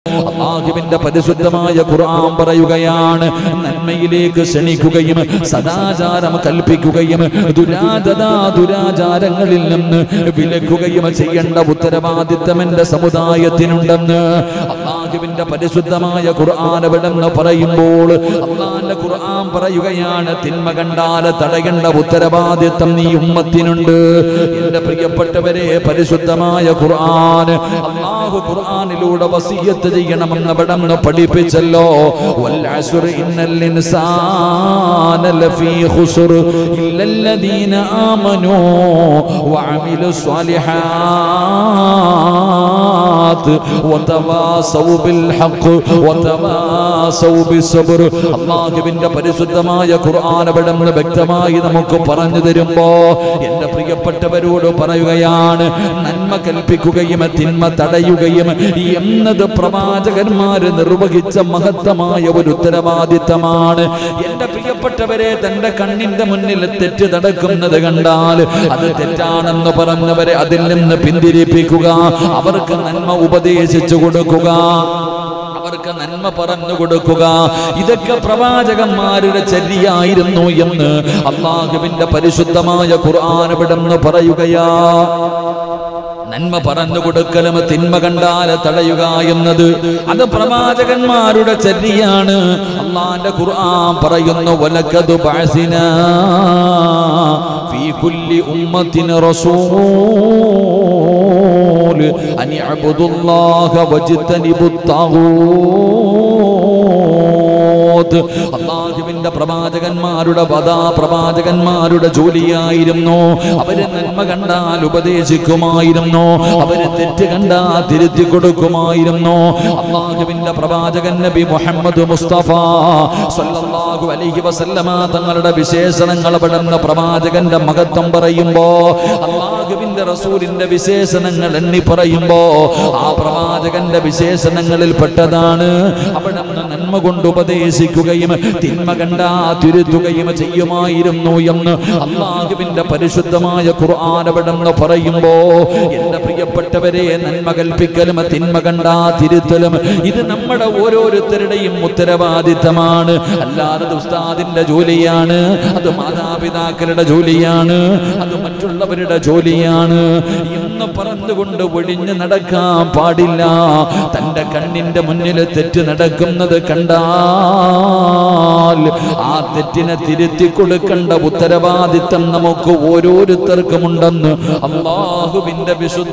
അള്ളാഹുവിന്റെ പരിശുദ്ധമായ ഖുർആൻ പറയുകയാണ് നന്മയിലേക്ക് ക്ഷണിക്കുകയും സദാചാരം കൽപ്പിക്കുകയും ദുരാചത ദുരാചാരങ്ങളിൽ നിന്ന് വിലക്കുകയും ചെയ്യേണ്ട ഉത്തരവാദിത്തം എന്റെ സമുദായത്തിനുണ്ടെന്ന് അള്ളാഹുവിന്റെ പരിശുദ്ധമായ ഖുർആൻ എവിടെന്ന് പറയുമ്പോൾ അള്ളാന്റെ ഖുർആൻ പറയുകയാണ് തിന്മ കണ്ടാൽ തടയേണ്ട ഉത്തരവാദിത്തം നീ ഉമ്മത്തിനുണ്ട് എന്റെ പ്രിയപ്പെട്ടവരെ പരിശുദ്ധമായ ഖുർആൻ അള്ളാഹു ഖുർആനിലൂടെ വസിയത്ത് ചെയ്യണമെന്ന് അവിടെ നിന്ന് പഠിപ്പിച്ചല്ലോ വൽ അസ്ർ ഇന്നൽ ഇൻസാന ലഫീ ഖുസ്ർ ഇല്ലല്ലദീന ആമനൂ വഅമിലു സ്വാലിഹാത്ത് വതവാസൗ ബിൽ ഹഖ് വതവാസൗ ബിസ്സബ്ർ അല്ലാഹുവിന്റെ പരിശുദ്ധമായ ഖുർആൻ അവിടെ നിന്ന് വ്യക്തമായി നമുക്ക് പറഞ്ഞു തരുമ്പോ എന്റെ പ്രിയപ്പെട്ടവരോട് പറയുകയാണ് നന്മ കൽപ്പിക്കുകയും തിന്മ തടയുകയും എന്നത് പ്രവാചകന്മാര് നിർവഹിച്ച മഹത്തമായ ഒരു ഉത്തരവാദിത്തമാണ് എന്റെ പ്രിയപ്പെട്ടവരെ തന്റെ കണ്ണിന്റെ മുന്നിൽ തെറ്റ് നടക്കുന്നത് കണ്ടാൽ അത് തെറ്റാണെന്ന് പറഞ്ഞവരെ അതിൽ നിന്ന് പിന്തിരിപ്പിക്കുക അവർക്ക് നന്മ ഉപദേശിച്ചു കൊടുക്കുക അവർക്ക് നന്മ പറഞ്ഞു കൊടുക്കുക ഇതൊക്കെ പ്രവാചകന്മാരുടെ ചര്യായിരുന്നു എന്ന് അള്ളാഹുവിന്റെ പരിശുദ്ധമായ ഖുർആൻ ഇവിടെന്ന് പറയുകയാ നന്മ പറഞ്ഞു കൊടുക്കലും തിന്മ കണ്ടാൽ തടയുക എന്നത് അത് പ്രവാചകന്മാരുടെ ചര്യാണ് അള്ളാന്റെ ഖുർആൻ പറയുന്നു വലക്കതു ബഅസിന ഫീ കുല്ലി ഉമ്മത്തിൻ റസൂൽ അൻ യഅബുദുല്ലാഹ വജ്തനിബുത് താഗൂത്ത് അള്ളാഹുവിന്റെ പ്രവാചകന്മാരുടെ വധാ പ്രവാചകന്മാരുടെ ജോലിയായിരുന്നു അവര് നന്മ കണ്ടാൽ ഉപദേശിക്കുമായിരുന്നു അവര് തെറ്റ് കണ്ടാൽ തിരുത്തി കൊടുക്കുമായിരുന്നു അള്ളാഹുവിന്റെ പ്രവാചകൻ നബി മുഹമ്മദ് മുസ്തഫ സല്ലല്ലാഹു അലൈഹി വസല്ലമ തങ്ങളുടെ വിശേഷണങ്ങൾ പെടുന്ന പ്രവാചകന്റെ മഹത്വം പറയുമ്പോ അള്ളാഹുവിന്റെ റസൂലിന്റെ വിശേഷണങ്ങൾ എണ്ണി പറയുമ്പോ ആ പ്രവാചകന്റെ വിശേഷണങ്ങളിൽ പെട്ടതാണ് അവിടെ നിന്ന് നന്മ കൊണ്ട് ഉപദേശിക്കുകയും തിന്മ കണ്ടാ തിരുത്തുകയും ചെയ്യുമായിരുന്നു എന്ന് അള്ളാഹുവിന്റെ പരിശുദ്ധമായ ഖുർആൻ അവിടെ നിന്ന് പറയുമ്പോ എന്റെ പ്രിയപ്പെട്ടവരെ നന്മ കൽപ്പിക്കലും തിന്മ കണ്ടാ തിരുത്തലും ഇത് നമ്മുടെ ഓരോരുത്തരുടെയും ഉത്തരവാദിത്തമാണ് അല്ലാതെ അത് ഉസ്താദിന്റെ ജോലിയാണ് അത് മാതാപിതാക്കളുടെ ജോലിയാണ് അത് മറ്റുള്ളവരുടെ ജോലിയാണ് എന്ന് പറഞ്ഞുകൊണ്ട് ഒഴിഞ്ഞു നടക്കാൻ പാടില്ല തന്റെ കണ്ണിന്റെ മുന്നിൽ തെറ്റ് നടക്കുന്നത് കണ്ടാൽ ആ തെറ്റിനെ തിരുത്തി കൊടുക്കേണ്ട ഉത്തരവാദിത്തം നമുക്ക് ഓരോരുത്തർക്കുമുണ്ടെന്ന് അള്ളാഹുവിന്റെ വിശുദ്ധ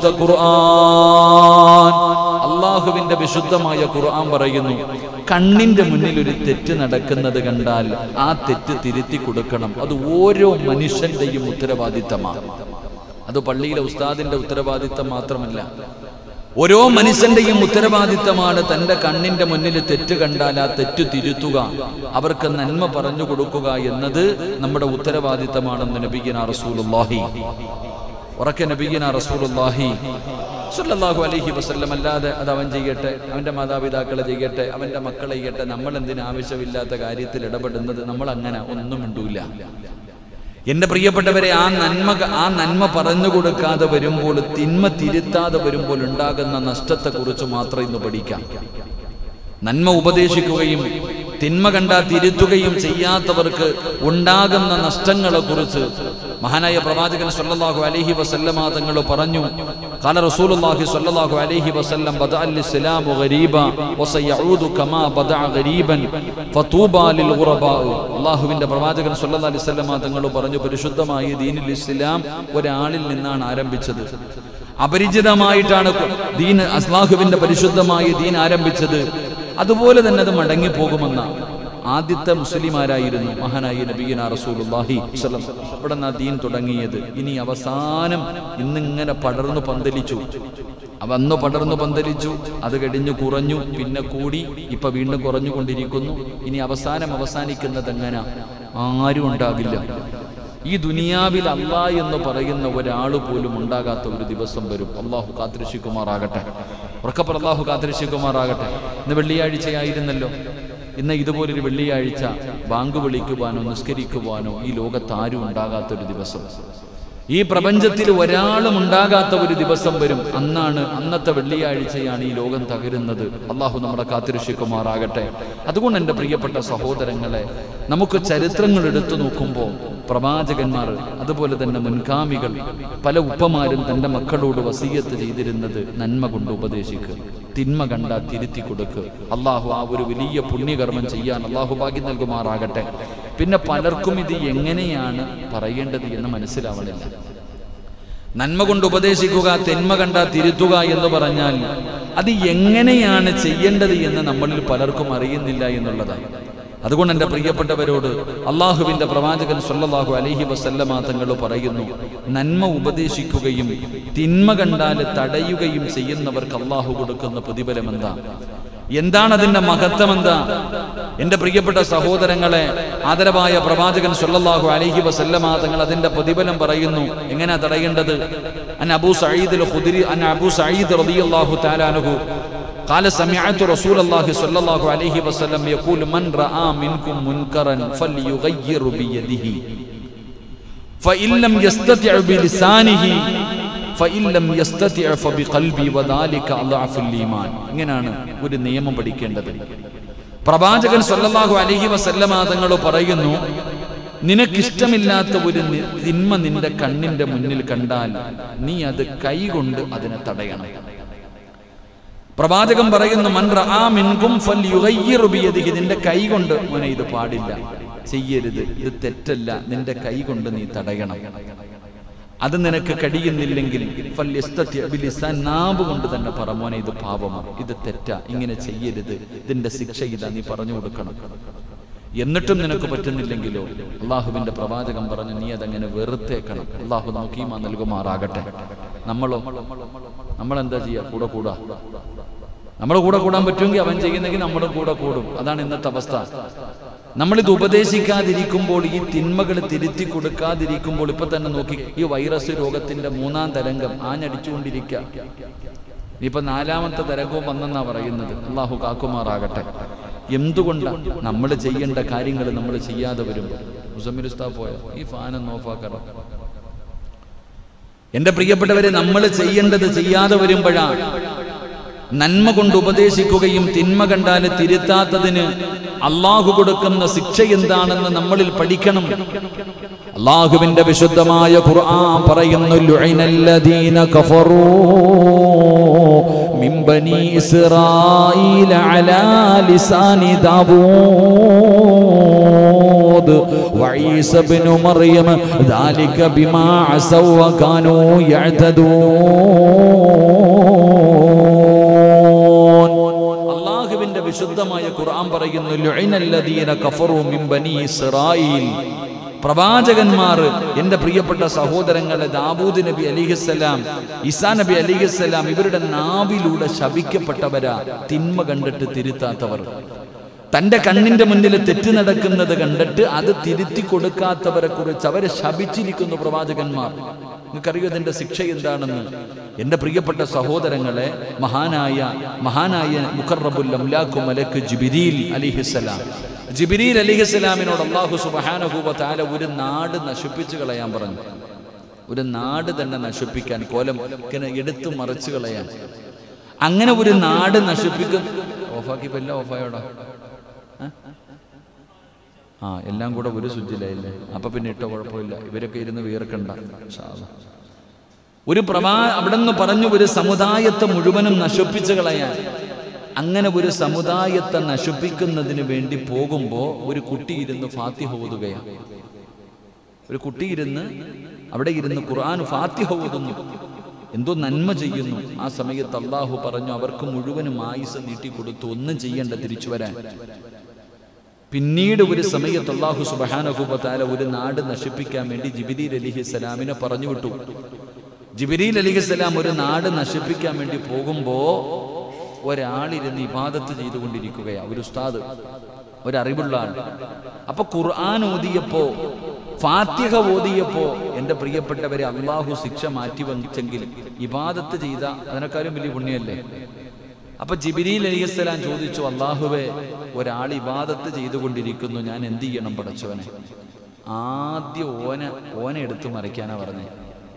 ഖുർആൻ അള്ളാഹുവിന്റെ വിശുദ്ധമായ ഖുർആൻ പറയുന്നു കണ്ണിന്റെ മുന്നിൽ ഒരു തെറ്റ് നടക്കുന്നത് കണ്ടാൽ ആ തെറ്റ് തിരുത്തി കൊടുക്കണം അത് ഓരോ മനുഷ്യന്റെയും ഉത്തരവാദിത്തമാണ് അത് പള്ളിയിലെ ഉസ്താദിന്റെ ഉത്തരവാദിത്തം മാത്രമല്ല ഓരോ മനുഷ്യന്റെയും ഉത്തരവാദിത്തമാണ് തന്റെ കണ്ണിന്റെ മുന്നിൽ തെറ്റ് കണ്ടാൽ ആ തെറ്റ് തിരുത്തുക അവർക്ക് നന്മ പറഞ്ഞു കൊടുക്കുക എന്നത് നമ്മുടെ ഉത്തരവാദിത്തമാണെന്ന് നബിഗിന റസൂലുള്ളാഹി ഉറക്കെ നബിഗിന റസൂലുള്ളാഹി സല്ലല്ലാഹു അലൈഹി വസല്ലം അല്ലാതെ അത് അവൻ ചെയ്യട്ടെ അവന്റെ മാതാപിതാക്കളെ ചെയ്യട്ടെ അവന്റെ മക്കളെ ചെയ്യട്ടെ നമ്മൾ എന്തിനു ആവശ്യമില്ലാത്ത കാര്യത്തിൽ ഇടപെടുന്നത് നമ്മൾ അങ്ങനെ ഒന്നും മിണ്ടൂല എന്റെ പ്രിയപ്പെട്ടവരെ ആ നന്മ ആ നന്മ പറഞ്ഞു കൊടുക്കാതെ വരുമ്പോൾ തിന്മ തിരുത്താതെ വരുമ്പോൾ ഉണ്ടാകുന്ന നഷ്ടത്തെക്കുറിച്ച് മാത്രം ഇന്ന് പഠിക്കാം നന്മ ഉപദേശിക്കുകയും തിന്മ കണ്ടാ തിരുത്തുകയും ചെയ്യാത്തവർക്ക് ഉണ്ടാകുന്ന നഷ്ടങ്ങളെ കുറിച്ച് മഹാനായ പ്രവാചകൻ സല്ലല്ലാഹു അലൈഹി വസല്ലമ തങ്ങൾ പറഞ്ഞു قال رسول الله صلى الله عليه وسلم بدا الاسلام غريبا وسيعود كما بدا غريبا فطوبى للغرباء അള്ളാഹുവിന്റെ പ്രവാചകൻ സല്ലല്ലാഹു അലൈഹി വസല്ലമ തങ്ങൾ പറഞ്ഞു പരിശുദ്ധമായ ദീനിൽ ഇസ്ലാം ഒരാളിൽ നിന്നാണ് ആരംഭിച്ചത് അപരിചിതമായിട്ടാണ് ദീൻ അസ്ലാഹുവിന്റെ പരിശുദ്ധമായ ദീൻ ആരംഭിച്ചത് അതുപോലെ തന്നെ അത് മടങ്ങിപ്പോകുമെന്ന ആദ്യത്തെ മുസ്ലിമാരായിരുന്നു മഹാനായി നബീന റസൂലുള്ളാഹി സ്വല്ലം അവിടെ നിന്ന് ദീൻ തുടങ്ങിയത് ഇനി അവസാനം ഇന്നിങ്ങനെ പടർന്നു പന്തലിച്ചു വന്നു പടർന്നു പന്തലിച്ചു അത് കഴിഞ്ഞു കുറഞ്ഞു പിന്നെ കൂടി ഇപ്പൊ വീണ്ടും കുറഞ്ഞുകൊണ്ടിരിക്കുന്നു ഇനി അവസാനം അവസാനിക്കുന്നത് എങ്ങനെ ആരും ഉണ്ടാകില്ല ഈ ദുനിയാവിൽ അല്ലാ എന്ന് പറയുന്ന ഒരാൾ പോലും ഉണ്ടാകാത്ത ഒരു ദിവസം വരും അള്ളാഹു കാത്തിരക്ഷിക്കുമാറാകട്ടെ ഉറക്കപ്പുറ അള്ളാഹു കാത്തിരക്ഷിക്കുമാറാകട്ടെ ഇന്ന് വെള്ളിയാഴ്ചയായിരുന്നല്ലോ ഇന്ന് ഇതുപോലൊരു വെള്ളിയാഴ്ച ബാങ്ക് വിളിക്കുവാനോ നിസ്കരിക്കുവാനോ ഈ ലോകത്ത് ആരും ഉണ്ടാകാത്തൊരു ദിവസം ഈ പ്രപഞ്ചത്തിൽ ഒരാളും ഉണ്ടാകാത്ത ഒരു ദിവസം വരും അന്നാണ് അന്നത്തെ വെള്ളിയാഴ്ചയാണ് ഈ ലോകം തകരുന്നത് അള്ളാഹു നമ്മളെ കാത്തിരക്ഷിക്കുമാറാകട്ടെ അതുകൊണ്ട് എൻ്റെ പ്രിയപ്പെട്ട സഹോദരങ്ങളെ നമുക്ക് ചരിത്രങ്ങൾ എടുത്തു നോക്കുമ്പോൾ പ്രവാചകന്മാർ അതുപോലെ തന്നെ മുൻഗാമികൾ പല ഉപ്പമാരും തൻ്റെ മക്കളോട് വസീയത്ത് ചെയ്തിരുന്നത് നന്മ കൊണ്ട് ഉപദേശിക്കുക തിന്മ കണ്ട തിരുത്തി കൊടുക്കുക അള്ളാഹു ആ ഒരു വലിയ പുണ്യകർമ്മം ചെയ്യാൻ അള്ളാഹു ഭാഗ്യം നൽകുമാറാകട്ടെ പിന്നെ പലർക്കും ഇത് എങ്ങനെയാണ് പറയേണ്ടത് എന്ന് മനസ്സിലാവണില്ല നന്മ കൊണ്ട് ഉപദേശിക്കുക തിന്മ കണ്ട തിരുത്തുക എന്ന് പറഞ്ഞാൽ അത് എങ്ങനെയാണ് ചെയ്യേണ്ടത് എന്ന് നമ്മളിൽ പലർക്കും അറിയുന്നില്ല എന്നുള്ളതാണ് അതുകൊണ്ട് എൻ്റെ പ്രിയപ്പെട്ടവരോട് അള്ളാഹുവിൻ്റെ പ്രവാചകൻ സല്ലല്ലാഹു അലൈഹി വസല്ലമ തങ്ങൾ പറയുന്നു നന്മ ഉപദേശിക്കുകയും തിന്മ കണ്ടാൽ തടയുകയും ചെയ്യുന്നവർക്ക് അള്ളാഹു കൊടുക്കുന്ന പ്രതിഫലം എന്താ എന്താണ് അതിന്റെ മഹത്വം എന്താ എന്റെ പ്രിയപ്പെട്ട സഹോദരങ്ങളെ ആദരവായ പ്രവാചകൻ സല്ലല്ലാഹു അലൈഹി വസല്ലമ തങ്ങൾ അതിന്റെ പ്രതിഫലം പറയുന്നു എങ്ങനെയാ തടയേണ്ടത് അൻ അബൂ സഈദ് അൽ ഖുദരി അൻ അബൂ സഈദ് റളിയല്ലാഹു തആല അൻഹു قال سمعت رسول الله صلى الله عليه وسلم يقول من رأى منكم منكرا فليغير بيده فإن لم يستطع بلسانه فإن لم يستطع فبقلبي وذلك أضعف الإيمان ഇങ്ങനെയാണ് ഒരു നിയമം പഠിക്കേണ്ടത് പ്രവാചകൻ സല്ലല്ലാഹു അലൈഹി വസല്ലമ തങ്ങൾ പറയുന്നു നിനക്കിഷ്ടമില്ലാത്ത ഒരു നി- തിന്മ നിന്റെ കണ്ണിന്റെ മുന്നിൽ കണ്ടാൽ നീ അത് കൈകൊണ്ട് അതിനെ തടയണം പ്രവാചകൻ പറയുന്നു മൻ റആ മിൻകും ഫൽയുഗയ്യിറു ബിയദിഹി നിന്റെ കൈ കൊണ്ട് മോനെ ഇത് പാടില്ല ചെയ്യരുത് ഇത് തെറ്റല്ല നിന്റെ കൈ കൊണ്ട് നീ തടയണം അത് നിനക്ക് കഴിയുന്നില്ലെങ്കിൽ ഫല്യസ്തത്യ ബിലിസാൻ നാവ് കൊണ്ട് തന്നെ പറ മോനെ ഇത് പാപമാണ് ഇത് തെറ്റാ ഇങ്ങനെ ചെയ്യരുത് ഇതിന്റെ ശിക്ഷ ഇതാ നീ പറഞ്ഞു കൊടുക്കണം എന്നിട്ടും നിനക്ക് പറ്റുന്നില്ലെങ്കിലോ അള്ളാഹുവിന്റെ പ്രവാചകൻ പറഞ്ഞു നീ അതങ്ങനെ വെറുത്തേക്കണം അള്ളാഹു നമുക്ക് ഈമാ നൽകുമാറാകട്ടെ നമ്മളോ നമ്മളെന്താ ചെയ്യുക കൂടെ കൂടാ നമ്മുടെ കൂടെ കൂടാൻ പറ്റുമെങ്കിൽ അവൻ ചെയ്യുന്നെങ്കിൽ നമ്മുടെ കൂടെ കൂടും അതാണ് ഇന്നത്തെ അവസ്ഥ നമ്മളിത് ഉപദേശിക്കാതിരിക്കുമ്പോൾ ഈ തിന്മകൾ തിരുത്തി കൊടുക്കാതിരിക്കുമ്പോൾ ഇപ്പൊ തന്നെ നോക്കി ഈ വൈറസ് രോഗത്തിന്റെ മൂന്നാം തരംഗം ആഞ്ഞടിച്ചുകൊണ്ടിരിക്കുക ഇപ്പൊ നാലാമത്തെ തരംഗവും വന്നെന്നാ പറയുന്നത് അള്ളാഹു കാക്കുമാറാകട്ടെ എന്തുകൊണ്ടാണ് നമ്മൾ ചെയ്യേണ്ട കാര്യങ്ങൾ നമ്മൾ ചെയ്യാതെ വരുമ്പോൾ മുസമ്മിരുസ്താ പോയ ഈ ഫാനൊന്ന് ഓഫാക്കണം എന്റെ പ്രിയപ്പെട്ടവരെ നമ്മൾ ചെയ്യേണ്ടത് ചെയ്യാതെ വരുമ്പോഴാണ് നന്മ കൊണ്ട് ഉപദേശിക്കുകയും തിന്മ കണ്ടാൽ തിരുത്താത്തതിന് അള്ളാഹു കൊടുക്കുന്ന ശിക്ഷ എന്താണെന്ന് നമ്മളിൽ പഠിക്കണം അള്ളാഹുവിന്റെ വിശുദ്ധമായ ഖുർആൻ പറയുന്നു ലുഇനല്ലദീന കഫറൂ മിൻ ബനി ഇസ്രായീല അലാ ലിസാനി ദാവൂദ് വഈസ ഇബ്നു മറിയം ذلك بما عصوا وكانوا يعتدون അള്ളാഹുവിന്റെ വിശുദ്ധമായ ഖുർആൻ പറയുന്നു ലുഇനല്ലദീന കഫറൂ മിൻ ബനി ഇസ്രായീൽ പ്രവാചകന്മാർ എൻ്റെ പ്രിയപ്പെട്ട സഹോദരങ്ങളെ ദാവൂദ് നബി അലിഹിസ്സലാം ഇസാ നബി അലിഹിസ്സലാം ഇവരുടെ നാവിലൂടെ ശപിക്കപ്പെട്ടവരാ തിന്മ കണ്ടിട്ട് തിരുത്താത്തവർ തന്റെ കണ്ണിന്റെ മുന്നിൽ തെറ്റ് നടക്കുന്നത് കണ്ടിട്ട് അത് തിരുത്തി കൊടുക്കാത്തവരെ കുറിച്ച് അവരെ ശപിച്ചിരിക്കുന്നു പ്രവാചകന്മാർ നിങ്ങൾക്കറിയോ ഇതിന്റെ ശിക്ഷ എന്താണെന്ന് എന്റെ പ്രിയപ്പെട്ട സഹോദരങ്ങളെ മഹാനായ മഹാനായ മുഖറബുൽ അംലാഖു മലക്ക് ജിബിരിൽ അലിഹിസ്സലാം ജിബിരിൽ അലിഹിസ്സലാമിനോട് അള്ളാഹു സുബഹാനഹൂബ താല ഒരു നാട് നശിപ്പിച്ചു കളയാൻ പറഞ്ഞു ഒരു നാട് തന്നെ നശിപ്പിക്കാൻ കോലം ഇങ്ങനെ എടുത്തു മറിച്ചു കളയാൻ അങ്ങനെ ഒരു നാട് നശിപ്പിക്കും ഓഫാക്കി എല്ലാം ഓഫായോടാ ഏ? ആ എല്ലാം കൂടെ ഒരു സ്വിച്ചിലായില്ലേ അപ്പൊ പിന്നെ ഇട്ടോ കുഴപ്പമില്ല ഇവരൊക്കെ ഇരുന്ന് വീർക്കണ്ട ഇൻഷാ അല്ലാ. ഒരു പ്രവാ അവിടെ നിന്ന് പറഞ്ഞു ഒരു സമുദായത്തെ മുഴുവനും നശിപ്പിച്ചു കളയാൻ അങ്ങനെ ഒരു സമുദായത്തെ നശിപ്പിക്കുന്നതിന് വേണ്ടി പോകുമ്പോൾ ഒരു കുട്ടി ഇരുന്ന് ഫാത്തിഹ ഓതുകയാണ് ഒരു കുട്ടി ഇരുന്ന് അവിടെ ഇരുന്ന് ഖുർആൻ ഫാത്തിഹ ഓതുന്നു എന്തോ നന്മ ചെയ്യുന്നു ആ സമയത്ത് അള്ളാഹു പറഞ്ഞു അവർക്ക് മുഴുവനും ആയുസ് നീട്ടിക്കൊടുത്തു ഒന്നും ചെയ്യേണ്ട തിരിച്ചു വരാൻ പിന്നീട് ഒരു സമയത്ത് അള്ളാഹു സുബഹാനഹുബത്താല ഒരു നാട് നശിപ്പിക്കാൻ വേണ്ടി ജിബിരിൽ അലിഹി സ്വലാമിനെ പറഞ്ഞു വിട്ടു ജിബിരിൽ അലിഹി സ്വലാം ഒരു നാട് നശിപ്പിക്കാൻ വേണ്ടി പോകുമ്പോ ഒരാളിരുന്ന് ഇബാദത്ത് ചെയ്തുകൊണ്ടിരിക്കുകയാ ഒരു ഉസ്താദ് ഒരറിവുള്ള ആൾ അപ്പൊ ഖുർആൻ ഓതിയപ്പോ ഫാത്തിഹ ഓതിയപ്പോ എന്റെ പ്രിയപ്പെട്ടവരെ അള്ളാഹു ശിക്ഷ മാറ്റി വച്ചെങ്കിൽ ഇബാദത്ത് ചെയ്ത അതിനേക്കാളും വലിയ പുണ്യമല്ലേ അപ്പൊ ജിബിരിൽ അലിസ്സലാം ചോദിച്ചു അള്ളാഹുവെ ഒരാൾ ഇബാദത്ത് ചെയ്തുകൊണ്ടിരിക്കുന്നു ഞാൻ എന്ത് ചെയ്യണം പടച്ചവനെ ആദ്യം ഓന ഓന എടുത്തു മറിക്കാനാ പറഞ്ഞേ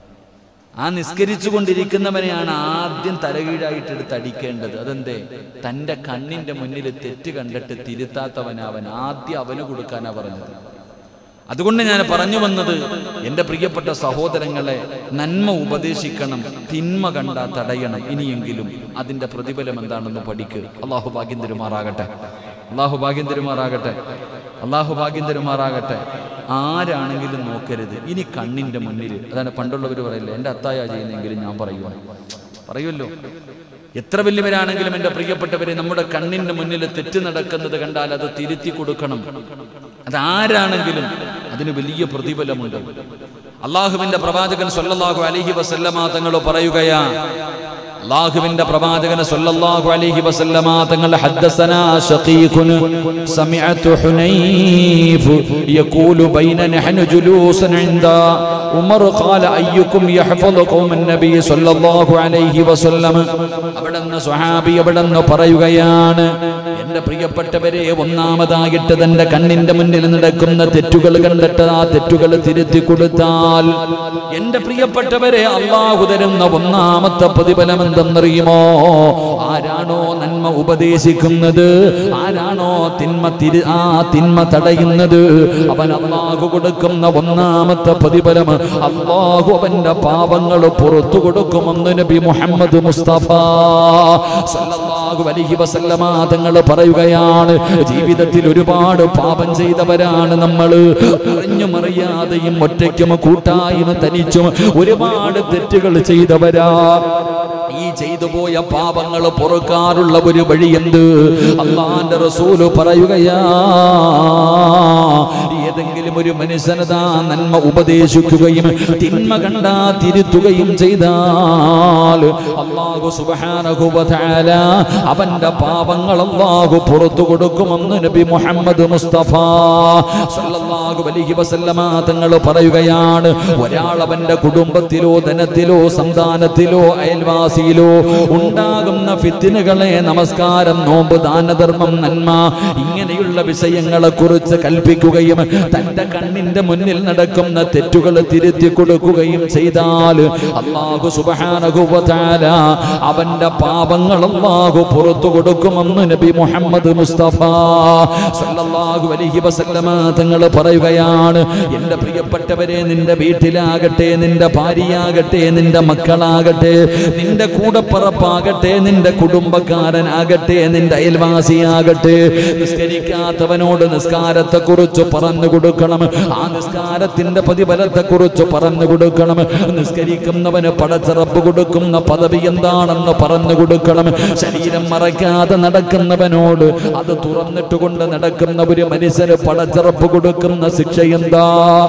ആ നിസ്കരിച്ചു കൊണ്ടിരിക്കുന്നവനെയാണ് ആദ്യം തലകീഴായിട്ട് എടുത്ത് അടിക്കേണ്ടത് അതെന്തേ തൻ്റെ കണ്ണിന്റെ മുന്നിൽ തെറ്റ് കണ്ടിട്ട് തിരുത്താത്തവന് അവൻ ആദ്യം അവന് കൊടുക്കാനാ പറഞ്ഞത് അതുകൊണ്ട് ഞാൻ പറഞ്ഞു വന്നത് എൻ്റെ പ്രിയപ്പെട്ട സഹോദരങ്ങളെ നന്മ ഉപദേശിക്കണം തിന്മ കണ്ട തടയണം ഇനിയെങ്കിലും അതിൻ്റെ പ്രതിഫലം എന്താണെന്ന് പഠിക്ക് അള്ളാഹു ഭാഗ്യം തരുമാറാകട്ടെ അള്ളാഹു ഭാഗ്യം തരുമാറാകട്ടെ അള്ളാഹു ഭാഗ്യം തരുമാറാകട്ടെ ആരാണെങ്കിലും നോക്കരുത് ഇനി കണ്ണിൻ്റെ മുന്നിൽ അതാണ് പണ്ടുള്ളവർ പറയില്ല എൻ്റെ അത്തായ ചെയ്യുന്നെങ്കിലും ഞാൻ പറയുവാണ് പറയുമല്ലോ എത്ര വലിയവരാണെങ്കിലും എൻ്റെ പ്രിയപ്പെട്ടവരെ നമ്മുടെ കണ്ണിൻ്റെ മുന്നിൽ തെറ്റ് നടക്കുന്നത് കണ്ടാൽ അത് തിരുത്തി കൊടുക്കണം അതാരാണെങ്കിലും അതിന് വലിയ പ്രതിഫലമുണ്ട് അള്ളാഹുവിന്റെ പ്രവാചകൻ സല്ലല്ലാഹു അലൈഹി വസല്ലമ തങ്ങൾ പറയുകയാ അള്ളാഹുവിന്റെ പ്രവാചകൻ സല്ലല്ലാഹു അലൈഹി വസല്ലമ തങ്ങൾ ഹദ്ദസനാ ശഖീഖുൻ സമിഅതു ഹുനൈഫ് യഖൂലു ബൈന നഹ്നു ജുലൂസൻ ഇൻദ ഉമർ ഖാല അയ്യുക്കും യഹ്ഫദു ഖൗമൻ നബി സല്ലല്ലാഹു അലൈഹി വസല്ലം അവിടുന്ന് സ്വഹാബി അവിടുന്ന് പറയുകയാണ് എന്റെ പ്രിയപ്പെട്ടവരെ ഒന്നാമതായിട്ട് തന്റെ കണ്ണിന്റെ മുന്നിൽ നടക്കുന്ന തെറ്റുകൾ കണ്ടിട്ട് ആ തെറ്റുകൾ തിരുത്തി കൊടുത്താൽ എന്റെ പ്രിയപ്പെട്ടവരെ അള്ളാഹു തരുന്ന ഒന്നാമത്തെ പ്രതിഫലം എന്തെന്നറിയുമോ ആരാണോ നന്മ ഉപദേശിക്കുന്നത് ആരാണോ തിന്മ തിരു ആ തിന്മ തടയുന്നത് അവൻ അള്ളാഹു കൊടുക്കുന്ന ഒന്നാമത്തെ പ്രതിഫലം അള്ളാഹു അവന്റെ പാപങ്ങൾ പുറത്തു കൊടുക്കുമെന്ന് നബി മുഹമ്മദ് മുസ്തഫ സല്ലല്ലാഹു അലൈഹി വസല്ലമ തങ്ങൾ പറയുകയാണ് ജീവിതത്തിൽ ഒരുപാട് പാപം ചെയ്തവരാണ് നമ്മൾ അറിഞ്ഞും അറിയാതെയും ഒറ്റയ്ക്കും കൂട്ടായും തനിച്ചും ഒരുപാട് തെറ്റുകൾ ചെയ്തവരാ ഈ ചെയ്തു പോയ പാപങ്ങൾ പൊറുക്കാറുള്ള ഒരു വഴി എന്ത് അള്ളാന്റെ റസൂല് പറയുകയാ ഏതെങ്കിലും ഒരു മനുഷ്യനതാ നന്മ ഉപദേശിക്കുകയും തിന്മ കണ്ടാ തിരുത്തുകയും ചെയ്താൽ അള്ളാഹു സുബ്ഹാനഹു വ തആല അവന്റെ പാപങ്ങൾ അള്ളാഹു പുറത്തു കൊടുക്കുമെന്ന് നബി മുഹമ്മദ് മുസ്തഫ സല്ലല്ലാഹു അലൈഹി വസല്ലമ തങ്ങൾ പറയുകയാണ് ഒരാൾ അവന്റെ കുടുംബത്തിലോ ധനത്തിലോ സന്താനത്തിലോ അയൽവാസിയിലോ ഉണ്ടാകുന്ന ഫിത്തിനുകളെ നമസ്കാരം നോമ്പ് ദാനധർമ്മം നന്മ ഇങ്ങനെയുള്ള വിഷയങ്ങളെ കുറിച്ച് കൽപ്പിക്കുകയും തന്റെ കണ്ണിന്റെ മുന്നിൽ നടക്കുന്ന തെറ്റുകൾ തിരുത്തി കൊടുക്കുകയും ചെയ്താൽ അള്ളാഹു സുബ്ഹാനഹു വ തആല അവന്റെ പാപങ്ങൾ അള്ളാഹു പുറത്തു കൊടുക്കുമെന്ന് നബി മുഹമ്മദ് മുസ്തഫ സല്ലല്ലാഹു അലൈഹി വസല്ലമ തങ്ങൾ പറയുകയാണ് എൻ്റെ പ്രിയപ്പെട്ടവരെ നിന്റെ വീട്ടിലാകട്ടെ നിന്റെ ഭാര്യയാകട്ടെ നിന്റെ മക്കളാകട്ടെ നിന്റെ കൂടപ്പറപ്പാകട്ടെ നിന്റെ കുടുംബക്കാരനാകട്ടെ നിന്റെ അയൽവാസിയാകട്ടെ നിസ്കരിക്കാത്തവനോട് നിസ്കാരത്തെ കുറിച്ച് പറഞ്ഞു കൊടുക്കണം ആ നിസ്കാരത്തിന്റെ പ്രതിഫലത്തെ കുറിച്ച് പറഞ്ഞു കൊടുക്കണം നിസ്കരിക്കുന്നവന് പടച്ചിറപ്പ് കൊടുക്കുന്ന പദവി എന്താണെന്ന് പറഞ്ഞു കൊടുക്കണം ശരീരം മറയ്ക്കാതെ നടക്കുന്നവനോട് അത് തുറന്നിട്ട് കൊണ്ട് നടക്കുന്ന ഒരു മനുഷ്യന് പടച്ചിറപ്പ് കൊടുക്കുന്ന ശിക്ഷ എന്താ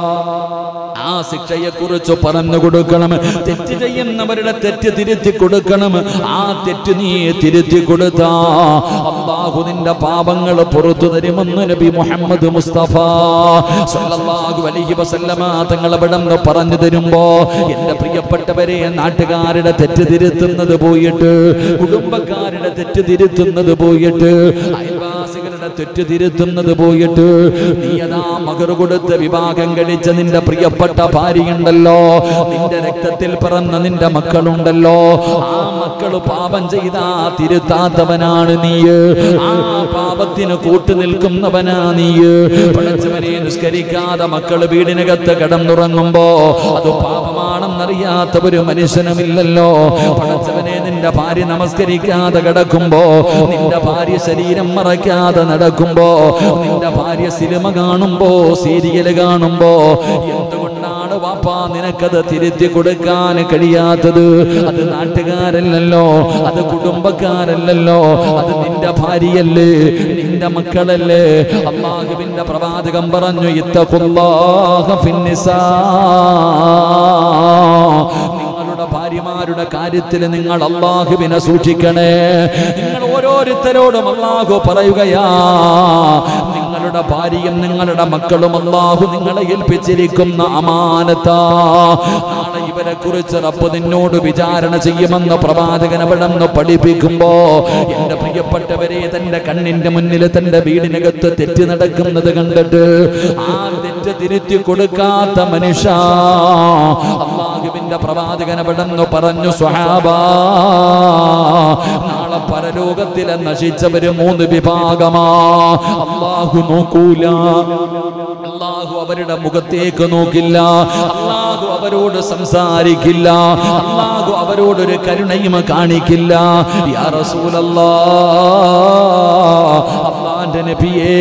ആ ശിക്ഷയെ കുറിച്ച് പറഞ്ഞു കൊടുക്കണം തെറ്റ് ചെയ്യുന്നവരുടെ തെറ്റ് തിരുത്തി കൊടുക്കണം ആ തെറ്റ് നീ തിരുത്തി കൊടുത്താ അള്ളാഹു നിന്റെ പാപങ്ങൾ പുറത്തു തരുമെന്ന് നബി മുഹമ്മദ് മുസ്തഫ സല്ലല്ലാഹു അലൈഹി വസല്ലമ തങ്ങൾ അവിടെ നിന്ന് പറഞ്ഞു തരുമ്പോ എന്റെ പ്രിയപ്പെട്ടവരെ നാട്ടുകാരുടെ തെറ്റ് തിരുത്തുന്നത് പോയിട്ട് കുടുംബക്കാരുടെ തെറ്റ് തിരുത്തുന്നത് പോയിട്ട് അയൽവാസികളുടെ തെറ്റ് തിരുത്തുന്നത് പോയിട്ട് നീ അതാ മകർ കൊടുത്ത് വിവാഹം കഴിച്ച നിന്റെ പ്രിയപ്പെട്ട ഭാര്യയുണ്ടല്ലോ നിന്റെ രക്തത്തിൽ പിറന്ന നിന്റെ മക്കളുണ്ടല്ലോ ആ മക്കള് പാപം ചെയ്താ തിരുത്താത്തവനാണ് നീ ആ പാപത്തിന് കൂട്ടു നിൽക്കുന്നവനാ നീ പടച്ചവനെ നിസ്കരിക്കാതെ മക്കള് വീടിനകത്ത് കിടന്നുറങ്ങുമ്പോ അത് പാപമാണെന്നറിയാത്ത ഒരു മനുഷ്യനുമില്ലല്ലോ പടച്ചവനെ നിന്റെ ഭാര്യ നമസ്കരിക്കാതെ കിടക്കുമ്പോ നിന്റെ ഭാര്യ ശരീരം മറയ്ക്കാതെ നടക്കുമ്പോ നിന്റെ ഭാര്യ സിനിമ കാണുമ്പോ സീരിയല് കാണുമ്പോ എന്തുകൊണ്ടാണ് വാപ്പാ നിനക്കത് തിരുത്തി കൊടുക്കാൻ കഴിയാത്തത് അത് നാട്ടുകാരല്ലല്ലോ അത് കുടുംബക്കാരല്ലല്ലോ അത് നിന്റെ ഭാര്യയല്ലേ നിന്റെ മക്കളല്ലേ അള്ളാഹുവിന്റെ പ്രവാചകം പറഞ്ഞു ഇത്തഖുല്ലാഹ ഫിന്നിസാ നിങ്ങളുടെ ഭാര്യമാരുടെ കാര്യത്തിൽ നിങ്ങൾ അള്ളാഹുവിനെ സൂക്ഷിക്കണേ നിങ്ങൾ ഓരോരുത്തരോടും അള്ളാഹു പറയുകയാ നിങ്ങളുടെ ഭാര്യയും നിങ്ങളുടെ മക്കളും അള്ളാഹു നിങ്ങളെ ഏൽപ്പിച്ചിരിക്കുന്ന അമാനത്താ നാളെ ഇവരെ കുറിച്ച് റബ്ബ് നിന്നോട് വിചാരണ ചെയ്യുമെന്ന് പ്രവാചകൻ അവിടെന്ന് പഠിപ്പിക്കുമ്പോ എന്റെ പ്രിയപ്പെട്ടവരെ തന്റെ കണ്ണിന്റെ മുന്നിൽ തന്റെ വീടിനകത്ത് തെറ്റ് നടക്കുന്നത് കണ്ടിട്ട് ആ തെറ്റ് തിരുത്തി കൊടുക്കാത്ത മനുഷ്യ അള്ളാഹു അള്ളാഹുവിന്റെ പ്രവാചകൻ എവിടെന്ന് പറഞ്ഞു സ്വഹാബാ നാളെ പരലോകത്തിലെ നശിച്ചവര് മൂന്ന് വിഭാഗമാ അള്ളാഹു നോക്കൂല അള്ളാഹു അവരുടെ മുഖത്തേക്ക് നോക്കില്ല അള്ളാഹു അവരോട് സംസാരിക്കില്ല അള്ളാഹു അവരോടൊരു കരുണയും കാണിക്കില്ല യാ റസൂലല്ലാ അള്ളാന്റെ നബിയേ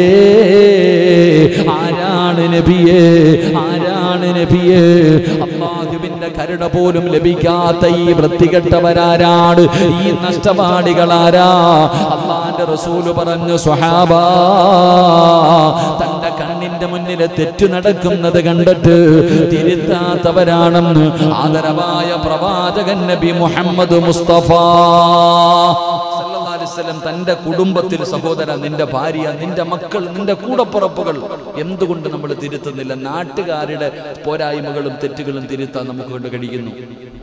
ആരാണ് നബിയേ ആരാണ് നബിയേ അള്ളാഹുവിന്റെ കരുണ പോലും ലഭിക്കാത്ത ഈ വൃത്തികെട്ടവരാരാണ് ഈ നഷ്ടപാടികളാരാ അള്ളാന്റെ റസൂല് പറഞ്ഞു സ്വഹാബാ തന്റെ കണ്ണിന്റെ മുന്നിൽ തെറ്റു നടക്കുന്നത് കണ്ടിട്ട് തിരുത്താത്തവരാണെന്ന് ആദരവായ പ്രവാചകൻ നബി മുഹമ്മദ് മുസ്തഫ സല്ലല്ലാഹു അലൈഹി വസല്ലം തന്റെ കുടുംബത്തിൽ സഹോദര നിന്റെ ഭാര്യ നിന്റെ മക്കൾ നിന്റെ കൂടപ്പുറപ്പുകൾ എന്തുകൊണ്ട് നമ്മൾ തിരുത്തുന്നില്ല നാട്ടുകാരുടെ പോരായ്മകളും തെറ്റുകളും തിരുത്താൻ നമുക്ക് കൊണ്ട് കഴിയുന്നു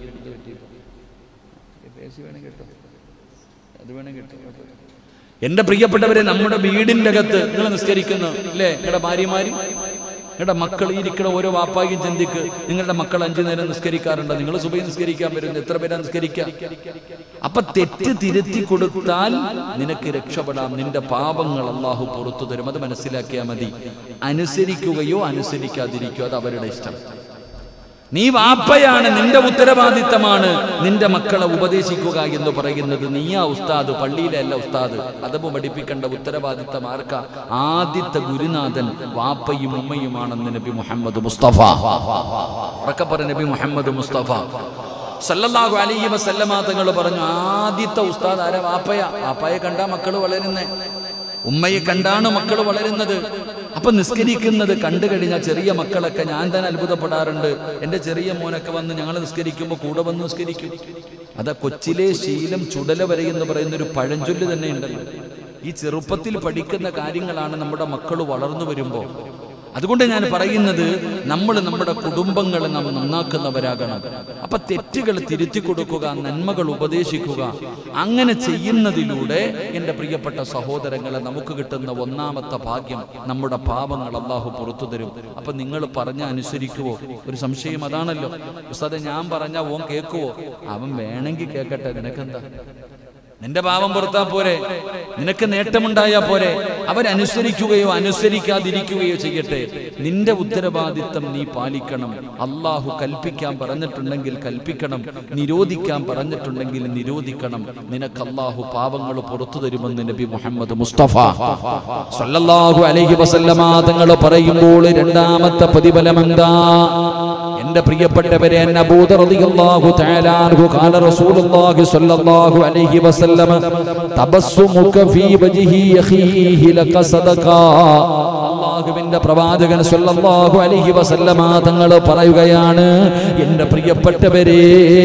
എന്റെ പ്രിയപ്പെട്ടവരെ നമ്മുടെ വീടിന്റെ അകത്ത് നിങ്ങൾ നിസ്കരിക്കുന്നു അല്ലേ നിങ്ങളുടെ ഭാര്യമാര് നിങ്ങളുടെ മക്കൾ ഈ ഇരിക്കണ ഓരോ വാപ്പായും ചിന്തിക്ക് നിങ്ങളുടെ മക്കൾ അഞ്ചു നേരം നിസ്കരിക്കാറുണ്ട് നിങ്ങൾ സുബൈ നിസ്കരിക്കാൻ വരുന്നു എത്ര പേരാ നിസ്കരിക്കാം അപ്പൊ തെറ്റ് തിരുത്തി കൊടുത്താൽ നിനക്ക് രക്ഷപ്പെടാം നിന്റെ പാപങ്ങൾ അള്ളാഹു പുറത്തു തരും അത് മനസ്സിലാക്കിയാൽ മതി അനുസരിക്കുകയോ അനുസരിക്കാതിരിക്കുകയോ അത് അവരുടെ ഇഷ്ടം നീ വാപ്പയാണ് നിന്റെ ഉത്തരവാദിത്തമാണ് നിന്റെ മക്കളെ ഉപദേശിക്കുക എന്ന് പറയുന്നത് നീയാ ഉസ്താദ് പള്ളിയിലെ അല്ല ഉസ്താദ് അതവ് പഠിപ്പിക്കേണ്ട ഉത്തരവാദിത്തം ആർക്കാ ആദ്യത്തെ ഗുരുനാഥൻ വാപ്പയും ഉമ്മയുമാണെന്ന് നബി മുഹമ്മദ് മുസ്തഫ ഉറക്കപ്പറ നബി മുഹമ്മദ് മുസ്തഫ സല്ലല്ലാഹു അലൈഹി വസല്ലമ തങ്ങൾ പറഞ്ഞു ആദ്യത്തെ ഉസ്താദ് ആരാ വാപ്പയ വാപ്പയെ കണ്ടാ മക്കൾ വളരുന്നേ ഉമ്മയെ കണ്ടാണ് മക്കൾ വളരുന്നത് അപ്പൊ നിസ്കരിക്കുന്നത് കണ്ടു കഴിഞ്ഞാൽ ചെറിയ മക്കളൊക്കെ ഞാൻ തന്നെ അത്ഭുതപ്പെടാറുണ്ട് എൻ്റെ ചെറിയ മോനൊക്കെ വന്ന് ഞങ്ങൾ നിസ്കരിക്കുമ്പോൾ കൂടെ വന്ന് നിസ്കരിക്കും അതാ കൊച്ചിലെ ശീലം ചുടല വരെ എന്ന് പറയുന്ന ഒരു പഴഞ്ചൊല്ല് തന്നെ ഉണ്ടല്ലോ ഈ ചെറുപ്പത്തിൽ പഠിക്കുന്ന കാര്യങ്ങളാണ് നമ്മുടെ മക്കൾ വളർന്നു വരുമ്പോൾ അതുകൊണ്ട് ഞാൻ പറയുന്നത് നമ്മൾ നമ്മുടെ കുടുംബങ്ങളെ നാം നന്നാക്കുന്നവരാകണം അപ്പൊ തെറ്റുകൾ തിരുത്തി കൊടുക്കുക നന്മകൾ ഉപദേശിക്കുക അങ്ങനെ ചെയ്യുന്നതിലൂടെ എൻ്റെ പ്രിയപ്പെട്ട സഹോദരങ്ങളെ നമുക്ക് കിട്ടുന്ന ഒന്നാമത്തെ ഭാഗ്യം നമ്മുടെ പാപങ്ങൾ അള്ളാഹു പുറത്തു തരും അപ്പൊ നിങ്ങൾ പറഞ്ഞ അനുസരിക്കുവോ ഒരു സംശയം അതാണല്ലോ ഉസ്താദെ ഞാൻ പറഞ്ഞ ഓൻ കേൾക്കുവോ അവൻ വേണമെങ്കിൽ കേൾക്കട്ടെ നിനക്കെന്താ നിന്റെ പാപം പുറത്താ പോരെ നിനക്ക് നേട്ടമുണ്ടായാ പോരെ അവരനുസരിക്കുകയോ അനുസരിക്കാതിരിക്കുകയോ ചെയ്യട്ടെ നിന്റെ ഉത്തരവാദിത്തം നീ പാലിക്കണം അള്ളാഹു കൽപ്പിക്കാൻ പറഞ്ഞിട്ടുണ്ടെങ്കിൽ കൽപ്പിക്കണം നിരോധിക്കാൻ പറഞ്ഞിട്ടുണ്ടെങ്കിൽ നിരോധിക്കണം നിനക്ക് അള്ളാഹു പാവങ്ങൾ പുറത്തു തരുമെന്ന് നബി മുഹമ്മദ് മുസ്തഫ സല്ലല്ലാഹു അലൈഹി വസല്ലമ തങ്ങൾ പറയുമ്പോൾ രണ്ടാമത്തെ പ്രതിഫലം എന്താ എന്റെ പ്രിയപ്പെട്ടവരെ എന്നെ അബൂദർ റളിയല്ലാഹു തആല അൻഹു ഖാല റസൂലുള്ളാഹി സ്വല്ലല്ലാഹു അലൈഹി വസല്ലം തബസ്സുമുക ഫീ വജ്ഹി അഖീഹി ലക സദഖ അല്ലാഹുവിന്റെ പ്രവാചകൻ സ്വല്ലല്ലാഹു അലൈഹി വസല്ലമ തങ്ങൾ പറയുകയാണ് എന്റെ പ്രിയപ്പെട്ടവരെ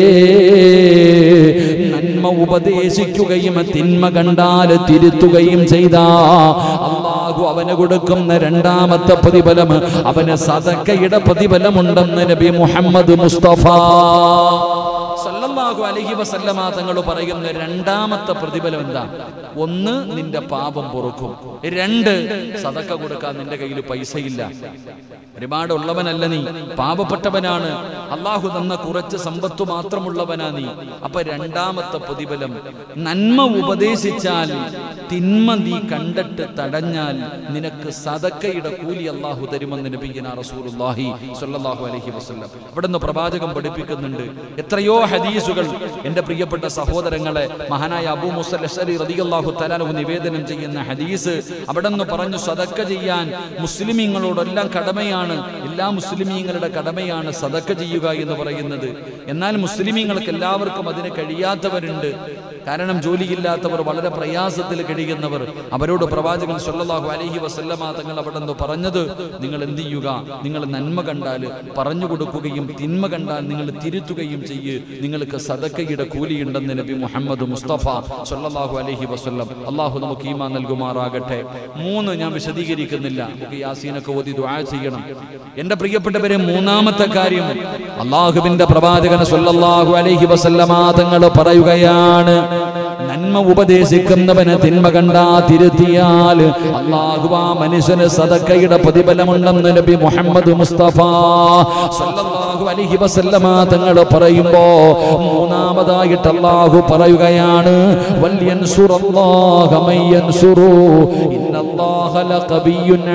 നന്മ ഉപദേശിക്കുകയും തിന്മ കണ്ടാൽ തിരുത്തുകയും ചെയ്ത അള്ളാഹു അവന് കൊടുക്കുന്ന രണ്ടാമത്തെ പ്രതിഫലം അവന് സദക്കയുടെ പ്രതിഫലമുണ്ടെന്ന് നബി മുഹമ്മദ് മുസ്തഫ സല്ലല്ലാഹു അലൈഹി വസല്ലമ തങ്ങൾ പറയുന്ന രണ്ടാമത്തെ പ്രതിഫലം എന്താ ഒന്ന് നിന്റെ പാപം പൊറുക്കും രണ്ട് സദക്ക കൊടുക്കാൻ നിന്റെ കയ്യിൽ പൈസയില്ല ഒരുപാട് ഉള്ളവനല്ല നീ പാപപ്പെട്ടവനാണ് അള്ളാഹു തന്ന കുറച്ച് സമ്പത്ത് മാത്രമുള്ളവനാ നീ അപ്പൊ രണ്ടാമത്തെ പ്രതിഫലം നന്മ ഉപദേശിച്ചാൽ തിന്മ നീ കണ്ടിട്ട് തടഞ്ഞാൽ നിനക്ക് സദക്കയുടെ കൂലി അള്ളാഹു തരുമെന്ന് നബിയന റസൂലുള്ളാഹി സ്വല്ലല്ലാഹു അലൈഹി വസല്ലം അവിടെ നിന്ന് പ്രവാചകം പഠിപ്പിക്കുന്നുണ്ട് എത്രയോ ഹദീസുകൾ എൻ്റെ പ്രിയപ്പെട്ട സഹോദരങ്ങളെ മഹാനായ അബൂ മുസൽ അഷരി റളിയല്ലാഹു തആലാഹു നിവേദനം ചെയ്യുന്ന ഹദീസ് അവിടെ നിന്ന് പറഞ്ഞു സദക്ക ചെയ്യാൻ മുസ്ലിമീങ്ങളോടെല്ലാം കടമയാണ് എല്ലാ മുസ്ലിമീങ്ങളുടെ കടമയാണ് സദക്ക ചെയ്യുക എന്ന് പറയുന്നത് എന്നാൽ മുസ്ലിമീങ്ങൾക്ക് എല്ലാവർക്കും അതിന് കഴിയാത്തവരുണ്ട് കാരണം ജോലിയില്ലാത്തവർ വളരെ പ്രയാസത്തിൽ കഴിയുന്നവർ അവരോട് പ്രവാചകൻ സല്ലല്ലാഹു അലൈഹി വസല്ലമ തങ്ങൾ അവിടെ നിന്ന് പറഞ്ഞത് നിങ്ങൾ എന്ത് ചെയ്യുക നിങ്ങൾ നന്മ കണ്ടാൽ പറഞ്ഞു കൊടുക്കുകയും തിന്മ കണ്ടാൽ നിങ്ങൾ തിരുത്തുകയും ചെയ്യ് നിങ്ങൾക്ക് സദക്കയുടെ കൂലിയുണ്ടെന്ന് നബി മുഹമ്മദ് മുസ്തഫ സല്ലല്ലാഹു അലൈഹി വസല്ലം അള്ളാഹു നമുക്ക് ഈമാ നൽകുമാറാകട്ടെ മൂന്ന് ഞാൻ വിശദീകരിക്കുന്നില്ല നമുക്ക് യാസീനൊക്കെ ഓതി ദുആ ചെയ്യണം എന്റെ പ്രിയപ്പെട്ടവരെ മൂന്നാമത്തെ കാര്യം അള്ളാഹുവിന്റെ പ്രവാചകൻ സല്ലല്ലാഹു അലൈഹി വസല്ലമ തങ്ങൾ പറയുകയാണ് നന്മ ഉപദേശിക്കുന്നവന് തിന്മ കണ്ടാ തിരുത്തിയാൽ അള്ളാഹു ആ മനുഷ്യന് സദക്കയുടെ പ്രതിഫലമുണ്ടെന്ന് നബി മുഹമ്മദ് മുസ്തഫ സല്ലല്ലാഹു അലൈഹി വസല്ലമ തങ്ങൾ പറയുമ്പോ മൂന്നാമതായിട്ട് അള്ളാഹു പറയുകയാണ് വല്യൻസുറല്ലാഹ മയ്യൻസുറു ഇന്നല്ലാഹ ലഖബിയ്യുൻ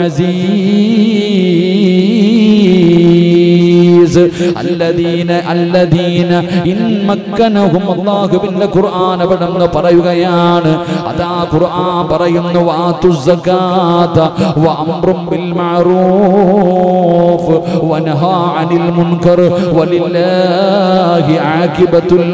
അസീസ് അല്ലദീന അല്ലദീന ഇൻ മക്കനഹും അല്ലാഹുവിന്റെ ഖുർആൻ അവിടെന്ന് പറയുകയാണ് അതാ ഖുർആൻ പറയുന്നു വാതു സകാത വഅംറും ബിൽ മഅറൂഫ് വനഹാ അനിൽ മുൻകർ വലില്ലാഹി ആകിബത്തുൽ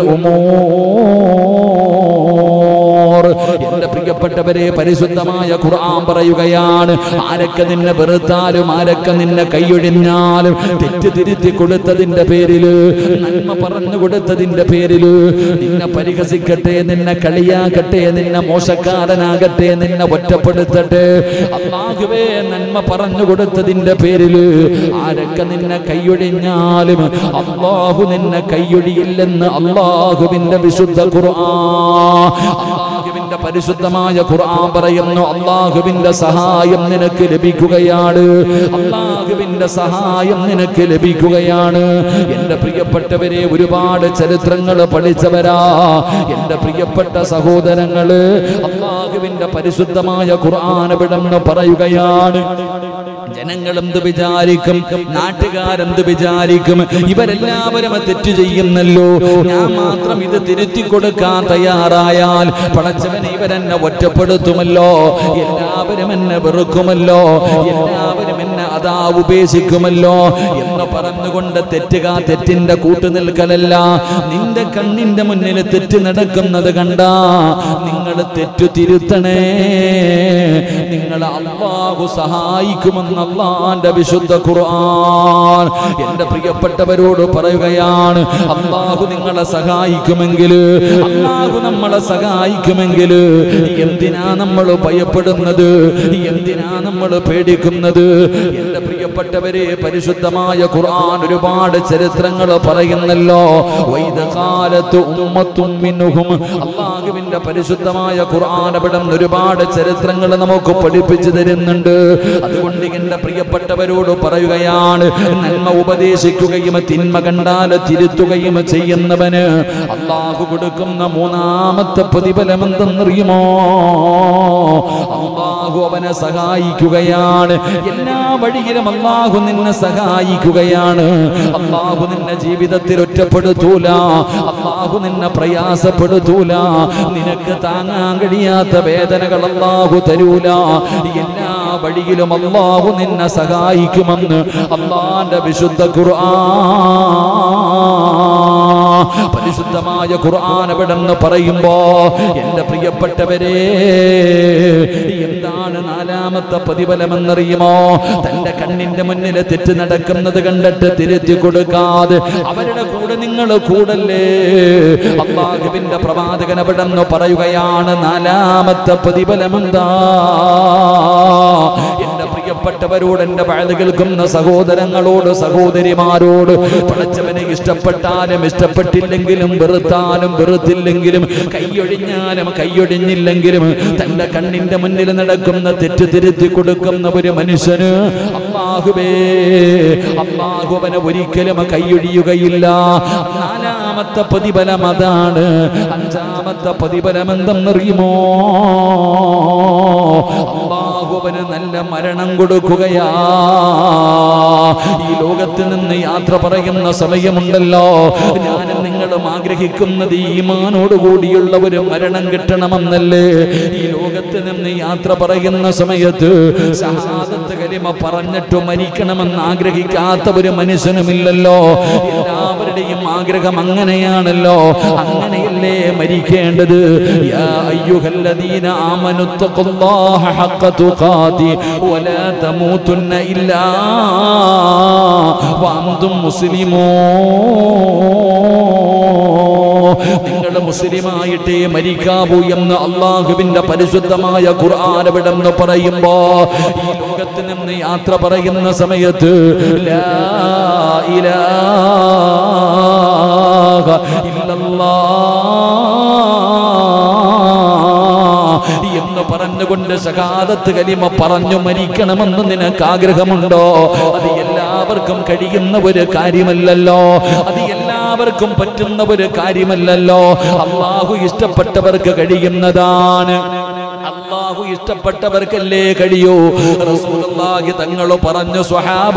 ഉമൂർ എന്റെ പ്രിയപ്പെട്ടവരെ പരിശുദ്ധമായ ഖുർആൻ പറയുകയാണ് ആരൊക്കെ നിന്നെ വെറുത്താലും ആരൊക്കെ നിന്നെ കൈയൊഴിഞ്ഞാലും തെറ്റ് തിരുത്തി കൊടുത്തതിന്റെ പേരില് നന്മ പറഞ്ഞു കൊടുത്തതിന്റെ പേരില് നിന്നെ പരിഹസിക്കട്ടെ നിന്നെ കളിയാക്കട്ടെ നിന്നെ മോശക്കാരനാകട്ടെ നിന്നെ ഒറ്റപ്പെടുത്തട്ടെ അള്ളാഹുവേ നന്മ പറഞ്ഞു കൊടുത്തതിന്റെ പേരില് ആരൊക്കെ നിന്നെ കൈയൊഴിഞ്ഞാലും അള്ളാഹു നിന്നെ കൈയൊഴിയില്ലെന്ന് അള്ളാഹുവിന്റെ വിശുദ്ധ ഖുർആൻ അള്ളാഹുവിന്റെ പരിശുദ്ധമായ ഖുർആൻ പറയുന്നു അള്ളാഹുവിന്റെ സഹായം നിനക്ക് ലഭിക്കുകയാണ് അള്ളാഹുവിന്റെ സഹായം നിനക്ക് ലഭിക്കുകയാണ് എന്റെ പ്രിയപ്പെട്ടവരെ ഒരുപാട് ചരിത്രങ്ങൾ പഠിച്ചവരാ എന്റെ പ്രിയപ്പെട്ട സഹോദരങ്ങള് അള്ളാഹുവിന്റെ പരിശുദ്ധമായ ഖുർആൻ വിടന്ന് പറയുകയാണ് ജനങ്ങൾ എന്ത് വിചാരിക്കും നാട്ടുകാരെന്ത് വിചാരിക്കും ഇവരെല്ലാവരും തെറ്റ് ചെയ്യുന്നല്ലോ ഞാൻ മാത്രം ഇത് തിരുത്തി കൊടുക്കാൻ തയ്യാറായാൽ പടച്ചവൻ ഇവരെന്നെ ഒറ്റപ്പെടുത്തുമല്ലോ എല്ലാവരും എന്നെ വെറുക്കുമല്ലോ എല്ലാവരും എന്നെ അതാ ഉപേക്ഷിക്കുമല്ലോ എന്ന് പറഞ്ഞുകൊണ്ട് തെറ്റുക തെറ്റിന്റെ കൂട്ടുനിൽക്കലല്ല നിന്റെ കണ്ണിന്റെ മുന്നിൽ തെറ്റ് നടക്കുന്നത് കണ്ടാ നിങ്ങൾ തെറ്റു തിരുത്തണേ നിങ്ങളെ അള്ളാഹു സഹായിക്കുമെന്ന് അള്ളാന്റെ വിശുദ്ധ ഖുർആൻ എന്റെ പ്രിയപ്പെട്ടവരോട് പറയുകയാണ് അള്ളാഹു നിങ്ങളെ സഹായിക്കുമെങ്കിൽ അള്ളാഹു നമ്മളെ സഹായിക്കുമെങ്കിൽ എന്തിനാ നമ്മൾ ഭയപ്പെടുന്നത് എന്തിനാ നമ്മൾ പേടിക്കുന്നത് എന്റെ പ്രിയപ്പെട്ടവരെ പരിശുദ്ധമായ ഖുർആൻ ഒരുപാട് ചരിത്രങ്ങൾ പറയുന്നല്ലോ വൈദകാലത്ത് ഉമ്മത്തും മിന്നുഹും അള്ളാഹുവിന്റെ പരിശുദ്ധമായ ഖുർആൻ അവിടെ ഒരുപാട് ചരിത്രങ്ങൾ നമുക്ക് പഠിപ്പിച്ചു തരുന്നുണ്ട് അതുകൊണ്ട് എന്റെ പ്രിയപ്പെട്ടവരോട് പറയുകയാണ് നന്മ ഉപദേശിക്കുകയും തിന്മ കണ്ടാൽ തിരുത്തുകയും ചെയ്യുന്നവന് അള്ളാഹു കൊടുക്കുന്ന മൂന്നാമത്തെ പ്രതിഫലം എന്തെന്നറിയുമോ അള്ളാഹു അവനെ സഹായിക്കുകയാണ് എല്ലാ വഴിയിലും അള്ളാഹു നിന്നെ സഹായിക്കുകയാണ് അള്ളാഹു നിന്നെ ജീവിതത്തിൽ ഒറ്റപ്പെടുത്തൂല അള്ളാഹു നിന്നെ പ്രയാസപ്പെടുത്തൂല നിനക്ക് താങ്ങാൻ കഴിയാത്ത വേദനകൾ അള്ളാഹു തരൂല എല്ലാ വഴിയിലും അള്ളാഹു നിന്നെ സഹായിക്കുമെന്ന് അള്ളാന്റെ വിശുദ്ധ ഖുർആൻ പരിശുദ്ധമായ ഖുർആൻ എവിടെന്ന് പറയുമ്പോ എന്റെ പ്രിയപ്പെട്ടവരെ എന്താണ് നാലാമത്തെ പ്രതിഫലമെന്നറിയുമോ തന്റെ കണ്ണിന്റെ മുന്നിൽ തെറ്റ് നടക്കുന്നത് കണ്ടിട്ട് തിരുത്തി കൊടുക്കാതെ അവരുടെ കൂടെ നിങ്ങൾ കൂടല്ലേ അള്ളാഹുവിന്റെ പ്രവാചകൻ എവിടെന്ന് പറയുകയാണ് നാലാമത്തെ പ്രതിഫലമെന്താ എന്റെ പ്രിയപ്പെട്ടവരോട് എന്റെ വഴുത് കേൾക്കുന്ന സഹോദരങ്ങളോട് സഹോദരിമാരോട് പടച്ചവനെ ഇഷ്ടപ്പെട്ടാലും ഇഷ്ടപ്പെട്ടില്ലെങ്കിലും വെറുത്താലും വെറുത്തില്ലെങ്കിലും കൈയൊഴിഞ്ഞാലും കൈയൊഴിഞ്ഞില്ലെങ്കിലും തന്റെ കണ്ണിന്റെ മുന്നിൽ നടക്കുന്ന തെറ്റ് തിരുത്തി കൊടുക്കുന്ന ഒരു മനുഷ്യന് അള്ളാഹുബേ അള്ളാഹു അവനെ ഒരിക്കലും കൈയൊഴിയുകയില്ല നാലാമത്തെ പ്രതിഫലം അതാണ് അഞ്ചാമത്തെ പ്രതിഫലം എന്തെന്നറിയുമോ അള്ളാഹുവന് നല്ല മരണം കൊടുക്കുകയാ ഈ ലോകത്ത് നിന്ന് യാത്ര പറയുന്ന സമയമുണ്ടല്ലോ ഞാനും നിങ്ങളും ആഗ്രഹിക്കുന്നത് ഈമാനോട് കൂടിയുള്ള ഒരു മരണം കിട്ടണമെന്നല്ലേ ഈ ലോകത്ത് നിന്ന് യാത്ര പറയുന്ന സമയത്ത് ഷഹാദത്ത് കലിമ പറഞ്ഞിട്ട് മരിക്കണമെന്ന് ആഗ്രഹിക്കാത്ത ഒരു മനുഷ്യനുമില്ലല്ലോ എല്ലാവരുടെയും ആഗ്രഹം അങ്ങനെയാണല്ലോ അങ്ങനെയല്ലേ മരിക്കേണ്ടത് യാ അയ്യുഹല്ലദീന ആമനു തഖുല്ലാഹ ഹഖ തുഖാതി വലാ തമൂതുന്ന ഇല്ലാ വഅൻതും മുസ്ലിമോ നിങ്ങൾ മുസ്ലിമായിട്ടേ മരിക്കാവൂ എന്ന് അള്ളാഹുവിന്റെ പരിശുദ്ധമായ ഖുർആൻ വിടെന്ന് പറയുമ്പോ ഈ ലോകത്ത് നിന്ന് യാത്ര പറയുന്ന സമയത്ത് ലാ ഇലാഹ ഇല്ലല്ലാഹ് പറഞ്ഞുകൊണ്ട് സകാദത്ത് കലിമ പറഞ്ഞു മരിക്കണമെന്ന് നിനക്ക് ആഗ്രഹമുണ്ടോ അത് എല്ലാവർക്കും കഴിയുന്ന ഒരു കാര്യമല്ലല്ലോ അത് എല്ലാവർക്കും പറ്റുന്ന ഒരു കാര്യമല്ലല്ലോ അള്ളാഹു ഇഷ്ടപ്പെട്ടവർക്ക് കഴിയുന്നതാണ് അള്ളാഹു ഇഷ്ടപ്പെട്ടവർക്കല്ലേ കഴിയൂ റസൂലുള്ളാഹി തങ്ങൾ പറഞ്ഞു സ്വഹാബ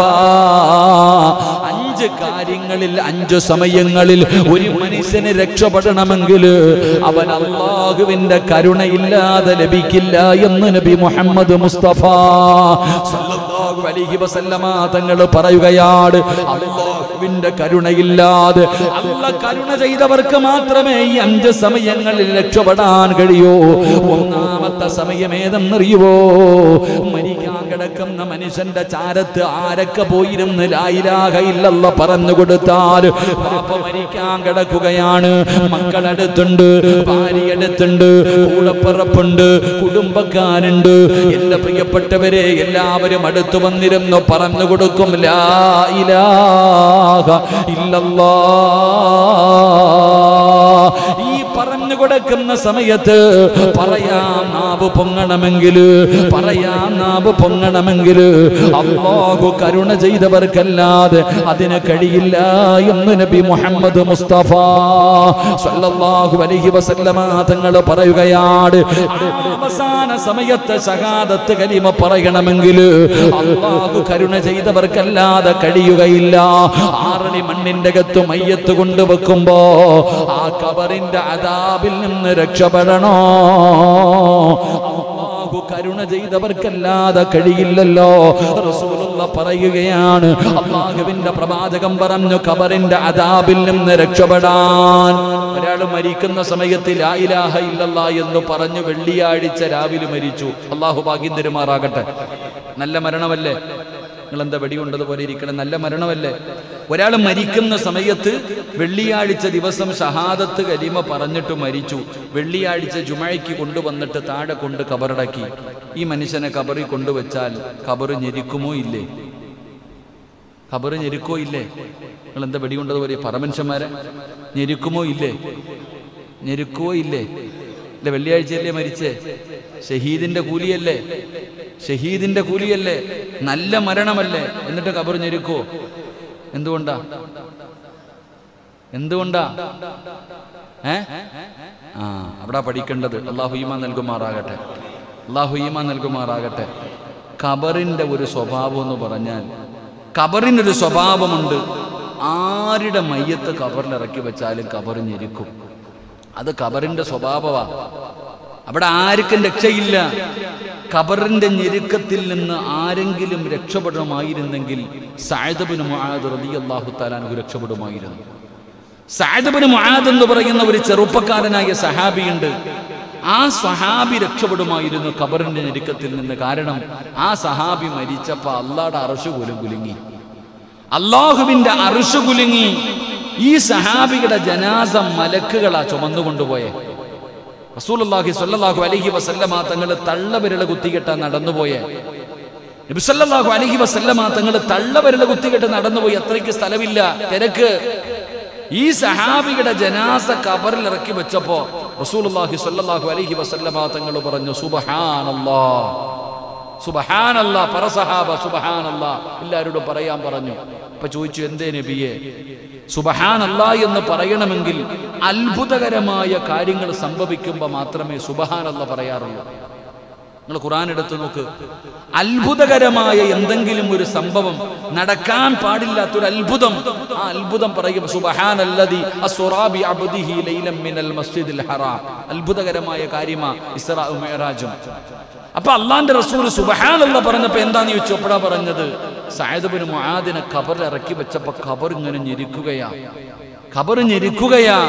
അഞ്ച് കാര്യങ്ങളിൽ അഞ്ച് സമയങ്ങളിൽ ഒരു മനുഷ്യന് രക്ഷപ്പെടണമെങ്കിൽ അവൻ അള്ളാഹുവിന്റെ കരുണയില്ലാതെ ലഭിക്കില്ല എന്ന് നബി മുഹമ്മദ് മുസ്തഫ സല്ലല്ലാഹു അലൈഹി വസല്ലമ തങ്ങൾ പറയുകയാണ് അള്ളാഹുവിന്റെ കരുണയില്ലാതെ അല്ല കരുണ ചെയ്തവർക്ക് മാത്രമേ ഈ അഞ്ച് സമയങ്ങളിൽ രക്ഷപ്പെടാൻ കഴിയൂ ഒന്നാമത്തെ സമയം ഏതെന്നറിയുവോ മരിക്കാൻ കിടക്കുന്ന മനുഷ്യന്റെ ചാരത്ത് ആരൊക്കെ പോയിരുന്ന് ലായിലാകയില്ലല്ല പറഞ്ഞു കൊടുത്താൽ പാപ്പ മരിക്കാൻ കിടക്കുകയാണ് മക്കളടുത്തുണ്ട് ഭാര്യ അടുത്തുണ്ട് കൂടപ്പിറപ്പുണ്ട് കുടുംബക്കാരുണ്ട് എന്റെ പ്രിയപ്പെട്ടവരെ എല്ലാവരും അടുത്തു വന്നിരുന്നു പറഞ്ഞു കൊടുക്കും ലാ ഇലാഹ ഇല്ലല്ലാ ഈ പറഞ്ഞു കൊടുക്കുന്ന സമയത്ത് പറയാൻ നാവ് പൊങ്ങണമെങ്കിൽ പറയാൻ നാവ് പൊങ്ങണമെങ്കിൽ അള്ളാഹു കരുണ ചെയ്തവർക്കല്ലാതെ അതിന് കഴിയില്ല എന്ന് നബി മുഹമ്മദ് മുസ്തഫ സല്ലല്ലാഹു അലൈഹി വസല്ലമ തങ്ങൾ പറയുകയാണ് ആ അവസാന സമയത്ത് ഷഹാദത്ത് കലിമ പറയണമെങ്കിൽ അള്ളാഹു കരുണ ചെയ്തവർക്കല്ലാതെ കഴിയുകയില്ല ആറടി മണ്ണിന്റെ അകത്ത് മയ്യത്ത് കൊണ്ടുവെക്കുമ്പോ ആ കബറിന്റെ അതാബിൽ നിന്ന് രക്ഷപ്പെടണോ അള്ളാഹു കരുണ ചെയ്തവർക്കല്ലാതെ കഴിയില്ലല്ലോ റസൂലുള്ള പറയുകയാണ് അള്ളാഹുവിന്റെ പ്രവാചകം പറഞ്ഞു കബറിന്റെ അതാബിൽ നിന്ന് രക്ഷപ്പെടാൻ ഒരാൾ മരിക്കുന്ന സമയത്ത് ലാ ഇലാഹ ഇല്ലല്ലാ എന്ന് പറഞ്ഞു വെള്ളിയാഴ്ച രാവിലെ മരിച്ചു അള്ളാഹു ഭാഗ്യം തരുമാറാകട്ടെ നല്ല മരണമല്ലേ നിങ്ങൾ എന്താ വെടികൊണ്ടതുപോലെ ഇരിക്കണം നല്ല മരണമല്ലേ ഒരാൾ മരിക്കുന്ന സമയത്ത് വെള്ളിയാഴ്ച ദിവസം ഷഹാദത്ത് കലിമ പറഞ്ഞിട്ട് മരിച്ചു വെള്ളിയാഴ്ച ജുമഴയ്ക്ക് കൊണ്ടുവന്നിട്ട് താഴെ കൊണ്ട് കബറടക്കി ഈ മനുഷ്യനെ കബറിൽ കൊണ്ടുവച്ചാൽ കബറ് ഞെരിക്കുമോ ഇല്ലേ കബറ് ഞെരുക്കോ ഇല്ലേ നിങ്ങൾ എന്താ വെടികൊണ്ടതുപോലെ പറമനുഷ്യന്മാരെ ഞെരുക്കുമോ ഇല്ലേ ഞെരുക്കുവോ ഇല്ലേ ഇല്ല വെള്ളിയാഴ്ചയല്ലേ മരിച്ചേ ഷഹീദിന്റെ കൂലിയല്ലേ ഷഹീദിന്റെ കൂലിയല്ലേ നല്ല മരണമല്ലേ എന്നിട്ട് കബർ ഞെരുക്കോ എന്തുകൊണ്ടാ എന്തുകൊണ്ടാ ഏ ആ അവിടെ പഠിക്കേണ്ടത് അള്ളാഹു ഈമ നൽകുമാറാകട്ടെ അള്ളാഹു ഈമ നൽകുമാറാകട്ടെ കബറിന്റെ ഒരു സ്വഭാവം എന്ന് പറഞ്ഞാൽ കബറിനൊരു സ്വഭാവമുണ്ട് ആരുടെ മയ്യത്ത് കബറിൽ ഇറക്കി വെച്ചാലും കബർ ഞെരുക്കും അത് കബറിന്റെ സ്വഭാവമാണ് അവിടെ ആർക്കും രക്ഷയില്ല ഖബറിന്റെ ഞെരുക്കത്തിൽ നിന്ന് ആരെങ്കിലും രക്ഷപ്പെടണമായിരുന്നെങ്കിൽ സായദബിന് മുആദ് റളിയല്ലാഹു തആലാൻഹു രക്ഷപ്പെടുമായിരുന്നു സായദബിന് മുആദ് എന്ന് പറയുന്ന ഒരു ചെറുപ്പക്കാരനായ സഹാബിയുണ്ട് ആ സഹാബി രക്ഷപ്പെടുമായിരുന്നു ഖബറിന്റെ ഞെരുക്കത്തിൽ നിന്ന് കാരണം ആ സഹാബി മരിച്ചപ്പോൾ അള്ളാടെ അറശു പോലും കുലുങ്ങി അള്ളാഹുവിന്റെ അറുഷു കുലുങ്ങി ഈ സഹാബിയുടെ ജനാസ മലക്കുകളാ ചുമന്നുകൊണ്ടുപോയെ റസൂലുള്ളാഹി സ്വല്ലല്ലാഹു അലൈഹി വസല്ലമ തങ്ങൾ തള്ളവിരൽ കുത്തികെട്ട നടന്നുപോയെ നബി സല്ലല്ലാഹു അലൈഹി വസല്ലമ തങ്ങൾ തള്ളവിരൽ കുത്തികെട്ട് നടന്നുപോയി അത്രയ്ക്ക് സ്ഥലമില്ല തിരക്ക് ഈ സഹാബിയുടെ ജനാസ കബറിൽ ഇറക്കി വെച്ചപ്പോ റസൂലുള്ളാഹി സ്വല്ലല്ലാഹു അലൈഹി വസല്ലമ തങ്ങൾ പറഞ്ഞു സുബ്ഹാനല്ലാഹ് സുബഹാനല്ല പറ സഹാബ സുബഹാനല്ല എല്ലാവരോടും പറയാൻ പറഞ്ഞു അപ്പൊ ചോദിച്ചു എന്തേ നബിയെ സുബഹാനല്ല എന്ന് പറയണമെങ്കിൽ അത്ഭുതകരമായ കാര്യങ്ങൾ സംഭവിക്കുമ്പോൾ മാത്രമേ സുബഹാനല്ല പറയാറുള്ളൂ നിങ്ങൾ ഖുറാൻ എടുത്ത് നോക്ക് അത്ഭുതകരമായ എന്തെങ്കിലും ഒരു സംഭവം നടക്കാൻ പാടില്ലാത്തൊരു അത്ഭുതം ആ അത്ഭുതം പറയും സുബഹാനല്ലദി അസ്റാബി അബ്ദിഹി ലൈലം മിനൽ മസ്ജിദിൽ ഹറാം അത്ഭുതകരമായ കാര്യമാ ഇസ്രാ മിഅ്റാജും അപ്പൊ അള്ളാന്റെ റസൂൽ സുബഹാനല്ല പറഞ്ഞപ്പോ എന്താന്ന് ചോദിച്ചു എപ്പോഴാ പറഞ്ഞത് സായദബിന് മുആദിനെ ഖബറിൽ ഇറക്കി വെച്ചപ്പോ ഖബർ ഇങ്ങനെ ഞെരിക്കുകയാ ഖബർ ഞെരിക്കുകയാ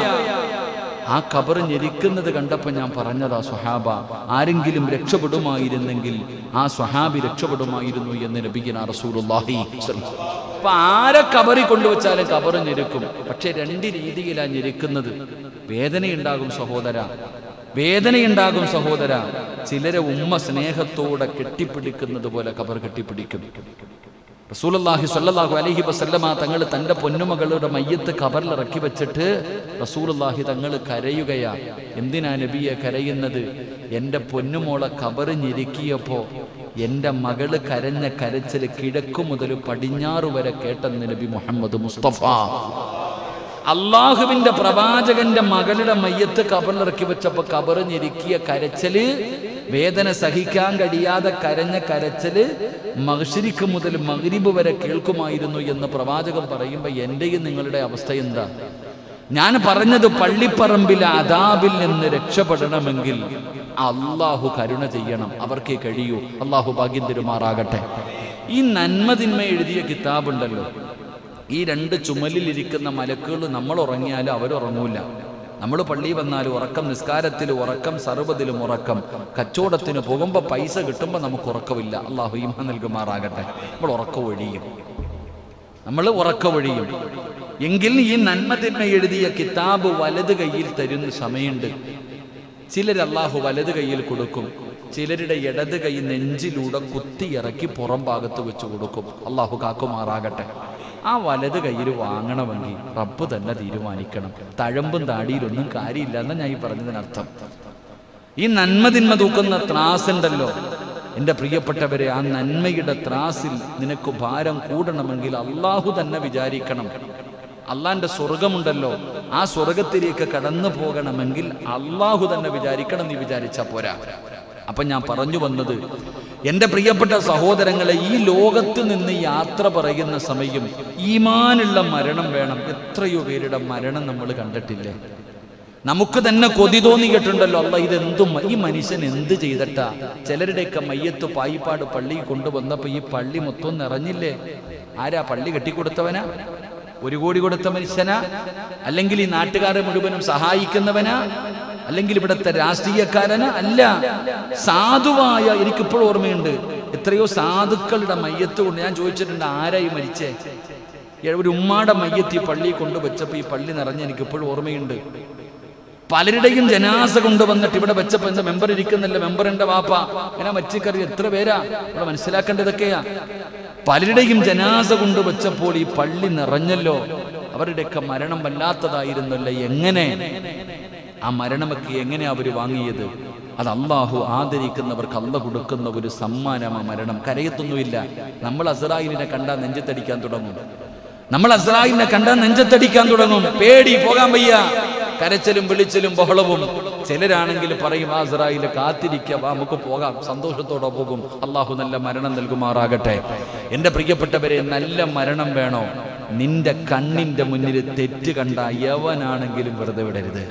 ആ ഖബർ ഞെരിക്കുന്നത് കണ്ടപ്പോൾ ഞാൻ പറഞ്ഞതാ സ്വഹാബ ആരെങ്കിലും രക്ഷപ്പെടുമായിരുന്നെങ്കിൽ ആ സ്വഹാബി രക്ഷപ്പെടുമായിരുന്നു എന്ന് നബിഗിന റസൂലുള്ളാഹി അപ്പൊ ആരെ കബറി കൊണ്ടുവച്ചാലും കബർ ഞെരുക്കും പക്ഷെ രണ്ട് രീതിയിലാ ഞെരുക്കുന്നത് വേദനയുണ്ടാകും സഹോദര വേദനയുണ്ടാകും സഹോദര ചിലരെ ഉമ്മ സ്നേഹത്തോടെ കെട്ടിപ്പിടിക്കുന്നത് പോലെ കബർ കെട്ടിപ്പിടിക്കും റസൂലുള്ളാഹി സ്വല്ലല്ലാഹു അലൈഹി വസല്ലമ തങ്ങൾ തൻ്റെ പൊന്നുമകളുടെ മയ്യത്ത് കബറിൽ ഇറക്കി വെച്ചിട്ട് റസൂലുള്ളാഹി തങ്ങൾ കരയുകയാ എന്തിനാ നബിയെ കരയുന്നത് എൻ്റെ പൊന്നുമോളെ കബറ് ഞെരുക്കിയപ്പോൾ എൻ്റെ മകള് കരഞ്ഞ കരച്ചിൽ കിഴക്കു മുതൽ പടിഞ്ഞാറ് വരെ കേട്ടെന്ന് നബി മുഹമ്മദ് മുസ്തഫ അള്ളാഹുവിന്റെ പ്രവാചകന്റെ മകളുടെ മയ്യത്ത് കബറിലിറക്കി വെച്ചപ്പോ കബറ് ഞെരുക്കിയ കരച്ചല് വേദന സഹിക്കാൻ കഴിയാതെ കരഞ്ഞ കരച്ചല് മഹ്ഷരിക്ക് മുതൽ മഗ്രിബ് വരെ കേൾക്കുമായിരുന്നു എന്ന് പ്രവാചകൻ പറയുമ്പോൾ എൻ്റെയും നിങ്ങളുടെ അവസ്ഥ എന്താ ഞാൻ പറഞ്ഞത് പള്ളിപ്പറമ്പിലെ അദാബിൽ നിന്ന് രക്ഷപ്പെടണമെങ്കിൽ അള്ളാഹു കരുണ ചെയ്യണം അവർക്കേ കഴിയൂ അള്ളാഹു ഭാഗ്യം തരുമാറാകട്ടെ ഈ നന്മതിന്മ എഴുതിയ കിതാബുണ്ടല്ലോ ഈ രണ്ട് ചുമലിലിരിക്കുന്ന മലക്കുകൾ നമ്മൾ ഉറങ്ങിയാലും അവരുറങ്ങൂല നമ്മൾ പള്ളി വന്നാലും ഉറക്കം നിസ്കാരത്തിൽ ഉറക്കം സർവ്വതിലും ഉറക്കം കച്ചവടത്തിന് പോകുമ്പോൾ പൈസ കിട്ടുമ്പോൾ നമുക്ക് ഉറക്കമില്ല അള്ളാഹു ഈമ നൽകുമാറാകട്ടെ നമ്മൾ ഉറക്കം ഒഴിയും നമ്മൾ ഉറക്കം ഒഴിയും എങ്കിൽ ഈ നന്മതിന്മ എഴുതിയ കിതാബ് വലത് കയ്യിൽ തരുന്ന സമയമുണ്ട് ചിലർ അള്ളാഹു വലത് കയ്യിൽ കൊടുക്കും ചിലരുടെ ഇടത് കൈ നെഞ്ചിലൂടെ കുത്തിയിറക്കി പുറം ഭാഗത്ത് വെച്ച് കൊടുക്കും അള്ളാഹു കാക്കുമാറാകട്ടെ ആ വലത് കയ്യിൽ വാങ്ങണമെങ്കിൽ റബ്ബ് തന്നെ തീരുമാനിക്കണം തഴമ്പും താടിയിലൊന്നും കാര്യമില്ല എന്നാ ഞാൻ ഈ പറഞ്ഞതിനർത്ഥം ഈ നന്മ തിന്മ തൂക്കുന്ന ത്രാസ് ഉണ്ടല്ലോ എൻ്റെ പ്രിയപ്പെട്ടവരെ ആ നന്മയുടെ ത്രാസിൽ നിനക്ക് ഭാരം കൂടണമെങ്കിൽ അള്ളാഹു തന്നെ വിചാരിക്കണം അള്ളാന്റെ സ്വർഗമുണ്ടല്ലോ ആ സ്വർഗത്തിലേക്ക് കടന്നു പോകണമെങ്കിൽ അള്ളാഹു തന്നെ വിചാരിക്കണം നീ വിചാരിച്ചാ പോരാ അപ്പൊ ഞാൻ പറഞ്ഞു വന്നത് എൻ്റെ പ്രിയപ്പെട്ട സഹോദരങ്ങളെ ഈ ലോകത്ത് നിന്ന് യാത്ര പറയുന്ന സമയം ഈമാനുള്ള മരണം വേണം എത്രയോ പേരുടെ മരണം നമ്മൾ കണ്ടിട്ടില്ലേ നമുക്ക് തന്നെ കൊതി തോന്നിയിട്ടുണ്ടല്ലോ അല്ല ഇതെന്തും ഈ മനുഷ്യൻ എന്ത് ചെയ്തിട്ടാ ചിലരുടെയൊക്കെ മയ്യത്ത് പായിപ്പാട് പള്ളി കൊണ്ടുവന്നപ്പോ ഈ പള്ളി മൊത്തം നിറഞ്ഞില്ലേ ആരാ പള്ളി കെട്ടിക്കൊടുത്തവനാ ഒരു കോടി കൊടുത്ത മനുഷ്യനാ അല്ലെങ്കിൽ ഈ നാട്ടുകാരെ മുഴുവനും സഹായിക്കുന്നവനാ അല്ലെങ്കിൽ ഇവിടുത്തെ രാഷ്ട്രീയക്കാരനാ അല്ല സാധുവായ എനിക്കിപ്പോഴും ഓർമ്മയുണ്ട് എത്രയോ സാധുക്കളുടെ മയ്യത്ത് കൊണ്ട് ഞാൻ ചോദിച്ചിട്ടുണ്ട് ആരായി മരിച്ചേ ഒരു ഉമ്മാടെ മയ്യത്ത് ഈ പള്ളി കൊണ്ടുവച്ചപ്പോ ഈ പള്ളി നിറഞ്ഞ എനിക്ക് ഇപ്പോഴും ഓർമ്മയുണ്ട് പലരുടെയും ജനാസ കൊണ്ടുവന്നിട്ട് ഇവിടെ വെച്ചപ്പോ എന്താ മെമ്പർ ഇരിക്കുന്നില്ല മെമ്പറിന്റെ വാപ്പ ഇങ്ങനെ മച്ചിക്കറി എത്ര പേരാ ഇവിടെ മനസ്സിലാക്കേണ്ടതൊക്കെയാ പലരുടെയും ജനാസ കൊണ്ടുവച്ചപ്പോൾ ഈ പള്ളി നിറഞ്ഞല്ലോ അവരുടെയൊക്കെ മരണം വല്ലാത്തതായിരുന്നല്ലോ എങ്ങനെ ആ മരണമൊക്കെ എങ്ങനെ അവർ വാങ്ങിയത് അത് അള്ളാഹു ആദരിക്കുന്നവർക്ക് അല്ല കൊടുക്കുന്ന ഒരു സമ്മാനമാ മരണം കരയത്തൊന്നുമില്ല നമ്മൾ അസറായിലിനെ കണ്ടാൽ നെഞ്ചത്തടിക്കാൻ തുടങ്ങും നമ്മൾ അസറായിലിനെ കണ്ടാൽ നെഞ്ചത്തടിക്കാൻ തുടങ്ങും പേടി പോകാൻ വയ്യ കരച്ചിലും വിളിച്ചിലും ബഹളവും ചിലരാണെങ്കിൽ പറയും ആ അസറായിലെ കാത്തിരിക്കുക വാ, നമുക്ക് പോകാം സന്തോഷത്തോടെ പോകും അള്ളാഹു നല്ല മരണം നൽകുമാറാകട്ടെ എൻ്റെ പ്രിയപ്പെട്ടവരെ നല്ല മരണം വേണോ നിന്റെ കണ്ണിന്റെ മുന്നിൽ തെറ്റ് കണ്ട യവനാണെങ്കിലും വെറുതെ വിടരുത്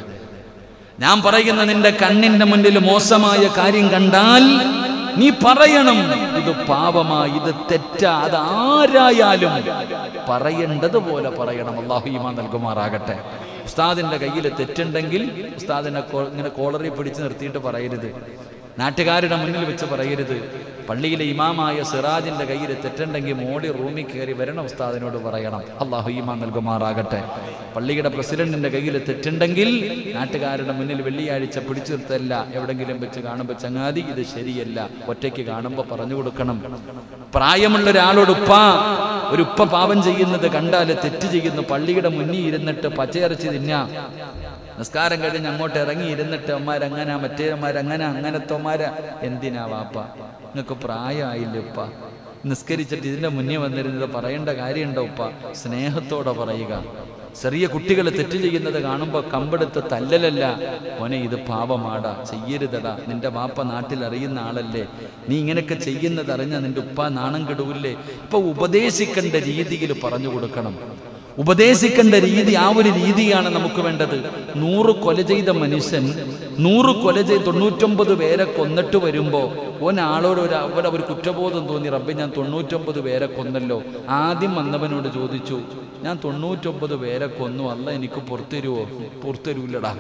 ഞാൻ പറയുന്ന നിന്റെ കണ്ണിന്റെ മുന്നിൽ മോശമായ കാര്യം കണ്ടാൽ നീ പറയണം ഇത് പാപമാ ഇത് തെറ്റാ അത് ആരായാലും പറയേണ്ടതുപോലെ പറയണം അള്ളാഹു ഈമാൻ നൽകുമാറാകട്ടെ ഉസ്താദിന്റെ കയ്യിൽ തെറ്റുണ്ടെങ്കിൽ ഉസ്താദിനെ കോ- ഇങ്ങനെ കോളറി പിടിച്ച് നിർത്തിയിട്ട് പറയരുത് നാട്ടുകാരുടെ മുന്നിൽ വെച്ച് പറയരുത് പള്ളിയിലെ ഇമാമായ സിറാജിന്റെ കയ്യിൽ തെറ്റുണ്ടെങ്കിൽ മോടി റൂമിൽ കയറി വരണം ഉസ്താദിനോട് പറയണം അള്ളാഹു ഈമാൻ നൽകുമാറാകട്ടെ പള്ളിയുടെ പ്രസിഡന്റിന്റെ കയ്യിൽ തെറ്റുണ്ടെങ്കിൽ നാട്ടുകാരുടെ മുന്നിൽ വെള്ളിയാഴ്ച പിടിച്ചു നിർത്തല്ല എവിടെങ്കിലും വെച്ച് കാണുമ്പോൾ ചങ്ങാതി ഇത് ശരിയല്ല ഒറ്റയ്ക്ക് കാണുമ്പോൾ പറഞ്ഞു കൊടുക്കണം പ്രായമുള്ള ഒരാളോട് ഉപ്പ ഒരു ഉപ്പ പാപം ചെയ്യുന്നത് കണ്ടാൽ തെറ്റ് ചെയ്യുന്നു പള്ളിയുടെ മുന്നിൽ ഇരുന്നിട്ട് പച്ചയിറച്ചി തിന്നാ നിസ്കാരം കഴിഞ്ഞ് അങ്ങോട്ട് ഇറങ്ങി ഇരുന്നിട്ട് അമ്മാരങ്ങനെ മറ്റേമാരങ്ങനെ അങ്ങനത്തെ അമ്മാര എന്തിനാ വാപ്പ നിങ്ങൾക്ക് പ്രായമായില്ല ഉപ്പ നിസ്കരിച്ചിട്ട് ഇതിന്റെ മുന്നേ വന്നിരുന്നത് പറയേണ്ട കാര്യമുണ്ടോ ഉപ്പ സ്നേഹത്തോടെ പറയുക ചെറിയ കുട്ടികൾ തെറ്റ് ചെയ്യുന്നത് കാണുമ്പോൾ കമ്പെടുത്ത് തല്ലലല്ല മോനെ ഇത് പാപമാടാ ചെയ്യരുതടാ നിന്റെ വാപ്പ നാട്ടിൽ അറിയുന്ന ആളല്ലേ നീ ഇങ്ങനെയൊക്കെ ചെയ്യുന്നത് അറിഞ്ഞാൽ നിന്റെ ഉപ്പ നാണം കെടുവില്ലേ ഇപ്പൊ ഉപദേശിക്കേണ്ട രീതിയിൽ പറഞ്ഞു കൊടുക്കണം ഉപദേശിക്കേണ്ട രീതി ആ ഒരു രീതിയാണ് നമുക്ക് വേണ്ടത് നൂറ് കൊല ചെയ്ത മനുഷ്യൻ നൂറ് കൊല ചെയ്ത് തൊണ്ണൂറ്റൊമ്പത് പേരെ കൊന്നിട്ട് വരുമ്പോൾ ഒരാളോട് ഒരു അവിടെ ഒരു കുറ്റബോധം തോന്നി റബ്ബെ ഞാൻ തൊണ്ണൂറ്റൊമ്പത് പേരെ കൊന്നല്ലോ ആദ്യം വന്നവനോട് ചോദിച്ചു ഞാൻ തൊണ്ണൂറ്റൊമ്പത് പേരെ കൊന്നു അല്ല എനിക്ക് പുറത്തരുവോ പുറത്തരൂല്ലടാ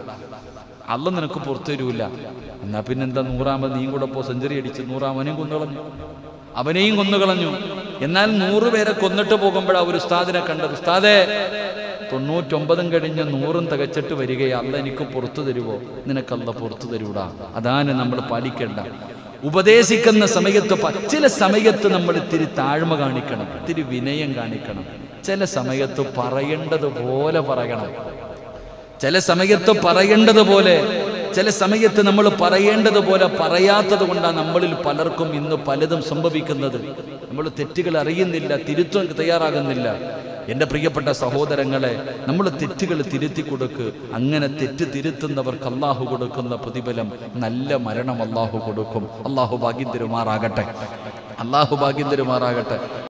അല്ല നിനക്ക് പുറത്തരൂല്ല എന്നാ പിന്നെന്താ നൂറാമത് നീയും കൂടെ പോ സെഞ്ചുറി അടിച്ച് നൂറാമനെയും കൊന്നുകളഞ്ഞു അവനെയും കൊന്നുകളഞ്ഞു എന്നാൽ നൂറ് പേരെ കൊന്നിട്ട് പോകുമ്പോഴാ ഒരു ഉസ്താദിനെ കണ്ടത് ഉസ്താദേ തൊണ്ണൂറ്റൊമ്പതും കഴിഞ്ഞ് നൂറും തികച്ചിട്ട് വരികയെ അല്ല എനിക്ക് പുറത്തു തരുവോ നിനക്കല്ല പുറത്തു തരൂടാ അതാണ് നമ്മൾ പാലിക്കേണ്ട ഉപദേശിക്കുന്ന സമയത്ത് പ- ചില സമയത്ത് നമ്മൾ ഇത്തിരി താഴ്മ കാണിക്കണം ഇത്തിരി വിനയം കാണിക്കണം ചില സമയത്ത് പറയേണ്ടത് പോലെ പറയണം ചില സമയത്ത് പറയേണ്ടതുപോലെ ചില സമയത്ത് നമ്മൾ പറയേണ്ടതുപോലെ പറയാത്തത് കൊണ്ടാണ് നമ്മളിൽ പലർക്കും ഇന്ന് പലതും സംഭവിക്കുന്നത് നമ്മൾ തെറ്റുകൾ അറിയുന്നില്ല തിരുത്താൻ തയ്യാറാകുന്നില്ല എൻ്റെ പ്രിയപ്പെട്ട സഹോദരങ്ങളെ നമ്മൾ തെറ്റുകൾ തിരുത്തി കൊടുക്ക് അങ്ങനെ തെറ്റ് തിരുത്തുന്നവർക്ക് അള്ളാഹു കൊടുക്കുന്ന പ്രതിഫലം നല്ല മരണം അള്ളാഹു കൊടുക്കും അള്ളാഹു ഭാഗ്യം തരുമാറാകട്ടെ അള്ളാഹു ഭാഗ്യം തരുമാറാകട്ടെ